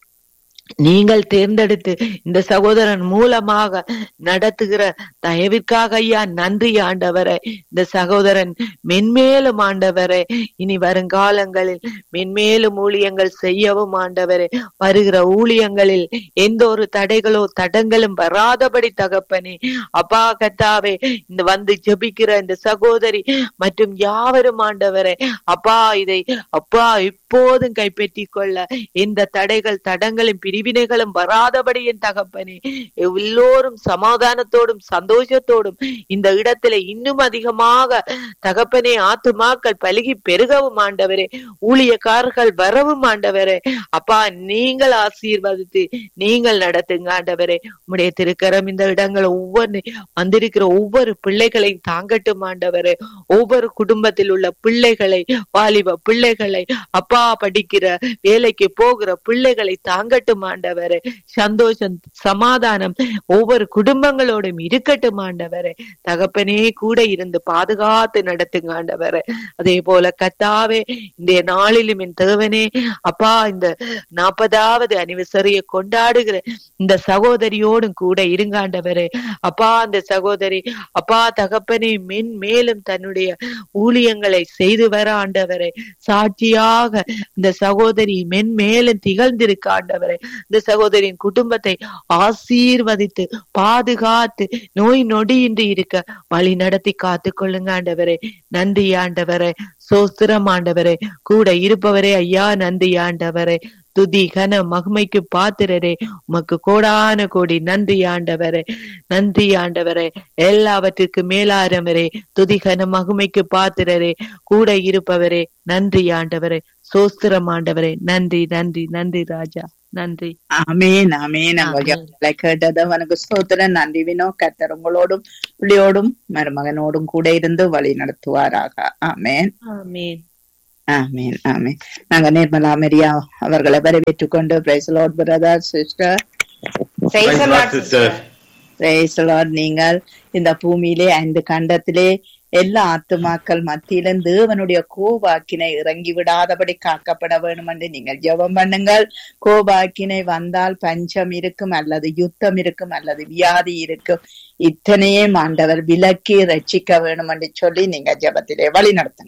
நீங்கள் தேர்ந்தெடுத்து இந்த சகோதரன் மூலமாக நடத்துகிற தயவிற்காக ஐயா நன்றி ஆண்டவரே இந்த சகோதரன் மென்மேலும் ஆண்டவரே இனி வருங்காலங்களில் மென்மேலும் ஊழியங்கள் செய்யவும் ஆண்டவரே வருகிற ஊழியங்களில் எந்த ஒரு தடைகளோ தடங்களும் வராதபடி தகப்பனே அப்பா கத்தாவே இந்த வந்து ஜெபிக்கிற இந்த சகோதரி மற்றும் யாவரும் ஆண்டவரே அப்பா இதை அப்பா இப்போதும் கைப்பற்றிக் கொள்ள எந்த தடைகள் தடங்களும் பிரிவினைகளும் வராதபடி என் தகப்பனே எல்லோரும் சமாதானத்தோடும் சந்தோஷத்தோடும் இந்த இடத்துல இன்னும் அதிகமாக தகப்பனே ஆத்துமாக்கள் பலுகி பெருகவும் ஆண்டவரே ஊழியக்காரர்கள் வரவும் ஆண்டவரே அப்பா நீங்கள் ஆசீர்வதித்து நீங்கள் நடத்துங்க ஆண்டவரே உம்முடைய திருக்கரம் இந்த இடங்கள் ஒவ்வொரு வந்திருக்கிற ஒவ்வொரு பிள்ளைகளையும் தாங்கட்டும் ஆண்டவரே ஒவ்வொரு குடும்பத்தில் உள்ள பிள்ளைகளை வாலிப பிள்ளைகளை அப்பா படிக்கிற வேலைக்கு போகிற பிள்ளைகளை தாங்கட்டும் ஆண்டவரே சந்தோஷம் சமாதானம் ஒவ்வொரு குடும்பங்களோடும் இருக்கட்டும் ஆண்டவரே தகப்பனே கூட இருந்து பாதுகாத்து நடத்துங்க ஆண்டவரே அதே போல கத்தாவே இந்த நாளிலும் என் தேவனே அப்பா இந்த நாற்பதாவது அனிவர்சரியை கொண்டாடுகிற இந்த சகோதரியோடும் கூட இருங்க ஆண்டவரே அப்பா அந்த சகோதரி அப்பா தகப்பனே மென் மேலும் தன்னுடைய ஊழியங்களை செய்து வர ஆண்டவரே சாட்சியாக இந்த சகோதரி மென்மேலும் திகழ்ந்திருக்க ஆண்டவரே இந்த சகோதரியின் குடும்பத்தை ஆசீர்வதித்து பாதுகாத்து நோய் நொடியின்றி இருக்க வழி நடத்தி காத்து கொள்ளுங்க ஆண்டவரே நன்றி ஆண்டவரே சோஸ்திரம் ஆண்டவரே கூட இருப்பவரே ஐயா நன்றி ஆண்டவரே துதி கன மகிமைக்கு பாத்திரரே உமக்கு கோடான கோடி நன்றி ஆண்டவரே நன்றி ஆண்டவரே எல்லாவற்றுக்கு மேலாரவரே துதி கன மகிமைக்கு பாத்திரரே கூட இருப்பவரே நன்றி ஆண்டவரே சோஸ்திரம் ஆண்டவரே நன்றி நன்றி நன்றி ராஜா நன்றி ஆமேன் ஆமேன் ஆமென். உங்களை கேட்டது அவனுக்கு ஸ்தோத்திரம் நன்றி வினோ கர்த்தர் உங்களோடும் பிள்ளையோடும் மருமகனோடும் கூட இருந்து வழி நடத்துவாராக ஆமேன் ஆமீன் ஆமேன் ஆமேன் நாங்க நிர்மலா மெரியா அவர்களை வரவேற்றுக் கொண்டு praise Lord brother sister Praise the Lord, sister. Praise Lord நீங்கள் இந்த பூமியிலே ஐந்து கண்டத்திலே எல்லா ஆத்துமாக்கள் மத்தியிலும் தேவனுடைய கோபாக்கினை இறங்கி விடாதபடி காக்கப்பட வேண்டும் என்று நீங்கள் ஜெபம் பண்ணுங்கள் கோபாக்கினை வந்தால் பஞ்சம் இருக்கும் அல்லது யுத்தம் இருக்கும் அல்லது வியாதி இருக்கும் இத்தனையும் ஆண்டவர் விலக்கி ரட்சிக்க வேண்டும் என்று சொல்லி நீங்க ஜெபத்திலே வழி நடத்துங்க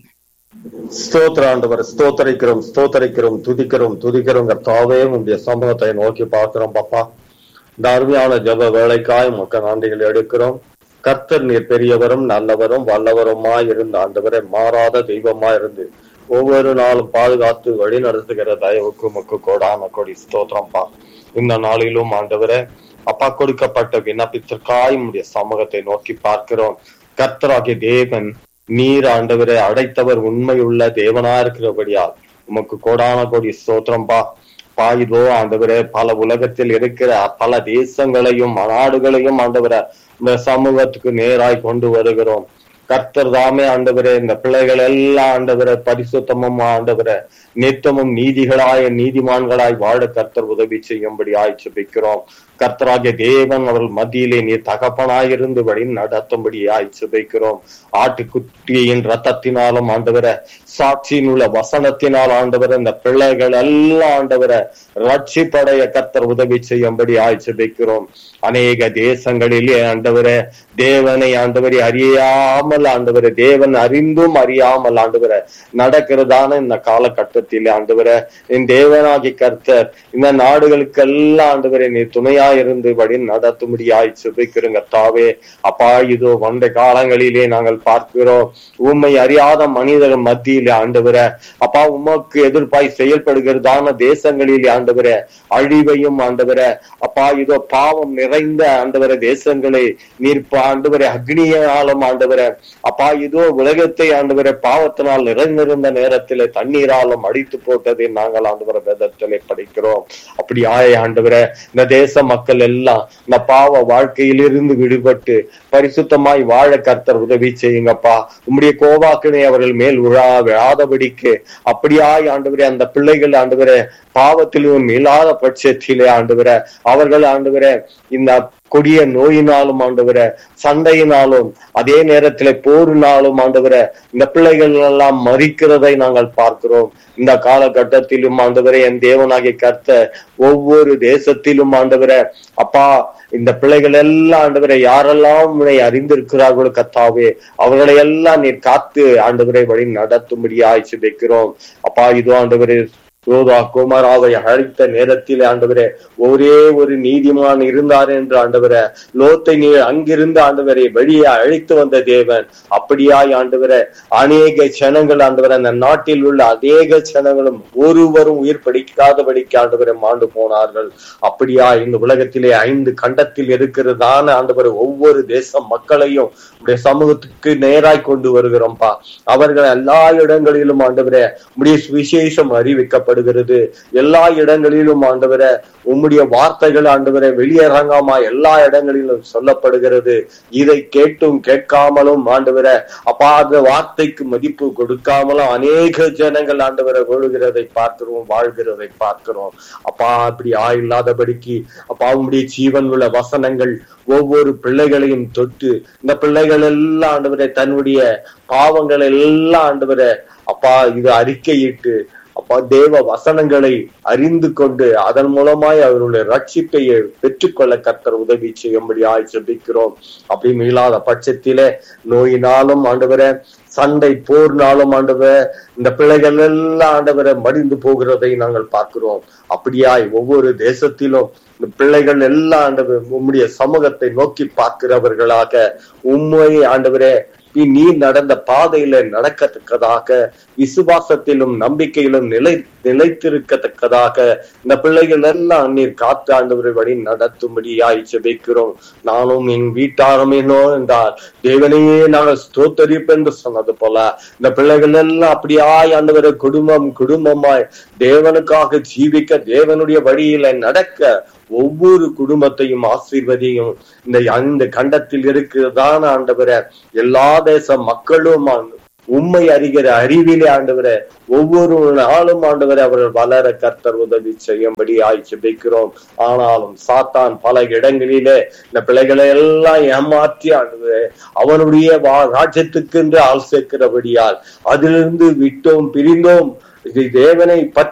ஸ்தோத்திர ஆண்டவர் ஸ்தோத்தரிக்கிறோம் ஸ்தோத்தரிக்கிறோம் துதிக்கிறோம் துதிக்கிறோம் கர்த்தாவே உடைய சமூகத்தை நோக்கி பார்க்கிறோம் பாப்பா இந்த அருமையான ஜப வேலைக்காய் மக்கள் நன்றிகள் எடுக்கிறோம் கர்த்தர் நீர் பெரியவரும் நல்லவரும் வல்லவருமாய் இருந்த ஆண்டவரை மாறாத தெய்வமாய் இருந்து ஒவ்வொரு நாளும் பாதுகாத்து வழி நடத்துகிற தயவுக்கு முக்கு கோடான கொடி ஸ்தோத்திரம்பா இந்த நாளிலும் ஆண்டவரே அப்பா கொடுக்கப்பட்ட விண்ணப்பத்திற்காய் உடைய சமூகத்தை நோக்கி பார்க்கிறோம் கர்த்தராகிய தேவன் நீர் ஆண்டவரை அடைத்தவர் உண்மையுள்ள தேவனா இருக்கிறபடியால் உமக்கு கோடான கோடி ஸ்தோத்திரம்பா பாயுதோ ஆண்டவரே பல உலகத்தில் இருக்கிற பல தேசங்களையும் நாடுகளையும் ஆண்டவரை இந்த சமூகத்துக்கு நேராய் கொண்டு வருகிறோம் கர்த்தர் தாமே ஆண்டவரே இந்த பிள்ளைகள் எல்லாம் ஆண்டவரை பரிசுத்தமும் ஆண்டவரை நித்தமும் நீதிகளாய நீதிமான்களாய் வாழ கர்த்தர் உதவி செய்யும்படி ஆய்ச்சிபிக்கிறோம் கர்த்தராகிய தேவன் அவர்கள் மத்தியிலே நீ தகப்பனாயிருந்து வழி நடத்தும்படி ஆய்ச்சிபிக்கிறோம் ஆட்டுக்குட்டியின் ரத்தத்தினாலும் ஆண்டவரை சாட்சியின் உள்ள வசனத்தினால் ஆண்டவரை இந்த பிள்ளைகள் எல்லாம் ஆண்டவரை ரட்சிப்படைய கர்த்தர் உதவி செய்யும்படி ஆய்ச்சிபிக்கிறோம் அநேக தேசங்களிலே ஆண்டவரை தேவனை ஆண்டவரை அறியாமல் ஆண்டவரை தேவன் அறிந்தும் அறியாமல் ஆண்டவரை நடக்கிறதான இந்த காலகட்டத்தில் ஆண்டவரை என் தேவனாகி கர்த்தர் இந்த நாடுகளுக்கெல்லாம் ஆண்டவரை நீ துணையா இருந்து வழி நடத்தும்படியாய் சுபிக்கிறோங்க தாவே அப்பா இதோ வந்த காலங்களிலே நாங்கள் பார்க்கிறோம் உண்மை அறியாத மனிதர் மத்தியிலே ஆண்டவரை அப்பா உமக்கு எதிர்ப்பாய் செயல்படுகிறதான தேசங்களிலே ஆண்டவரை அழிவையும் ஆண்டவரை அப்பா இதோ பாவம் நிறைந்த ஆண்டவரை தேசங்களை நீர் ஆண்டவரை அக்னியாலும் ஆண்டவரை அப்பா இதோ உலகத்தை ஆண்டவரை பாவத்தினால் நிறைந்திருந்த நேரத்திலே தண்ணீராலும் அடித்து போட்டதை நாங்கள் ஆண்டவரை வேதத்திலே படிக்கிறோம் அப்படி ஆய ஆண்டவரை இந்த தேச மக்கள் எல்லாம் இந்த பாவ வாழ்க்கையிலிருந்து விடுபட்டு பரிசுத்தமாய் வாழ கர்த்தர் உதவி செய்யுங்கப்பா உம்முடைய கோவாக்கினை அவர்கள் மேல் விழா விழாதபடிக்கு அப்படியாய் ஆண்டவரே அந்த பிள்ளைகள் ஆண்டவரே பாவத்திலும் இல்லாத பட்சத்திலே ஆண்டவரே அவர்கள் ஆண்டவரே இந்த கொடிய நோயினாலும் ஆண்டவர சண்டையினாலும் அதே நேரத்துல போரினாலும் ஆண்டவர இந்த பிள்ளைகள் எல்லாம் மறிக்கிறதை நாங்கள் பார்க்கிறோம் இந்த காலகட்டத்திலும் ஆண்டவரே என் தேவனாகிய கர்த்த ஒவ்வொரு தேசத்திலும் ஆண்டவர அப்பா இந்த பிள்ளைகள் எல்லாம் ஆண்டவரை யாரெல்லாம் உன்னை அறிந்திருக்கிறார்களோ கத்தாவே அவர்களை எல்லாம் நீர் காத்து ஆண்டவரை வழி நடத்தும்படியாய் வைக்கிறோம் அப்பா இதோ ஆண்டவரே யோதா குமாராவை அழைத்த நேரத்தில் ஆண்டவரே ஒரே ஒரு நீதிமான் இருந்தார் என்று ஆண்டவரே லோத்தை நீ அங்கிருந்து ஆண்டவரை வெளியே அழைத்து வந்த தேவன் அப்படியாய் ஆண்டவரே அநேக ஜனங்கள் ஆண்டவரை அந்த நாட்டில் உள்ள அநேக ஜனங்களும் ஒருவரும் உயிர் படிக்காதபடிக்கு ஆண்டவரை மாண்டு போனார்கள் அப்படியா இந்த உலகத்திலே ஐந்து கண்டத்தில் இருக்கிறதான ஆண்டவர் ஒவ்வொரு தேச மக்களையும் உடைய சமூகத்துக்கு நேராய் கொண்டு வருகிறோம்ப்பா அவர்கள் எல்லா இடங்களிலும் ஆண்டவரே உடைய சுவிசேஷம் அறிவிக்கப்படுகிறது எல்லா இடங்களிலும் ஆண்டவரை உம்முடைய வார்த்தைகள் ஆண்டவரை வெளியரங்காமா எல்லா இடங்களிலும் சொல்லப்படுகிறது இதை கேட்டும் கேட்காமலும் ஆண்டவரை அப்பா அந்த வார்த்தைக்கு மதிப்பு கொடுக்காமலும் அநேக ஜனங்கள் ஆண்டவரை விழுகிறதை பார்க்கிறோம் வாழ்கிறதை பார்க்கிறோம் அப்பா அப்படி ஆயில்லாதபடிக்கு அப்பா உம்முடைய ஜீவன் உள்ள வசனங்கள் ஒவ்வொரு பிள்ளைகளையும் தொட்டு இந்த பிள்ளைகள் எல்லாம் ஆண்டவரை தன்னுடைய பாவங்களை எல்லாம் ஆண்டவரை அப்பா இது அறிக்கையிட்டு அப்பா தேவ வசனங்களை அறிந்து கொண்டு அதன் மூலமாய் அவருடைய ரட்சிப்பை பெற்றுக்கொள்ள கர்த்தர் உதவி செய்யும்படி ஆய் ஜெபிக்கிறோம் அப்படி இல்லாத பட்சத்திலே நோயினாலும் ஆண்டவரை சண்டை போர்னாலும் ஆண்டவரை இந்த பிள்ளைகள் எல்லாம் ஆண்டவரை மடிந்து போகிறதை நாங்கள் பார்க்கிறோம் அப்படியாய் ஒவ்வொரு தேசத்திலும் இந்த பிள்ளைகள் எல்லாம் ஆண்டவர் உம்முடைய சமூகத்தை நோக்கி பார்க்கிறவர்களாக உண்மை ஆண்டவரே நீ நடந்த பாதையில நடக்கத்தக்கதாக விசுவாசத்திலும் நம்பிக்கையிலும் நிலை நிலைத்திருக்கத்தக்கதாக இந்த பிள்ளைகள் எல்லாம் நீர் காத்து ஆண்டவரை வழி நடத்தும்படியாய் ஜெபிக்கிறோம் நானும் என் வீட்டாரும் என்னோ என்றால் தேவனையே நாங்கள் ஸ்தோத்தரிப்பு என்று சொன்னது போல இந்த பிள்ளைகள் எல்லாம் அப்படியாய் ஆண்டவரை குடும்பம் குடும்பமாய் தேவனுக்காக ஜீவிக்க தேவனுடைய வழியில நடக்க ஒவ்வொரு குடும்பத்தையும் ஆசீர்வதியும் இந்த அந்த கண்டத்தில் இருக்கிறதான ஆண்டவரை எல்லா தேச மக்களும் உண்மை அறிகிற அறிவிலே ஆண்டவரை ஒவ்வொரு நாளும் ஆண்டவரை அவர்கள் வளர கர்த்தர் உதவி செய்யும்படி ஆய்ச்சி வைக்கிறோம் ஆனாலும் சாத்தான் பல இடங்களிலே இந்த பிள்ளைகளை எல்லாம் ஏமாற்றி ஆண்டவரே அவனுடைய ராஜ்யத்துக்கு என்று ஆள் சேர்க்கிறபடியால் அதிலிருந்து விட்டோம் பிரிந்தோம் இது தேவனை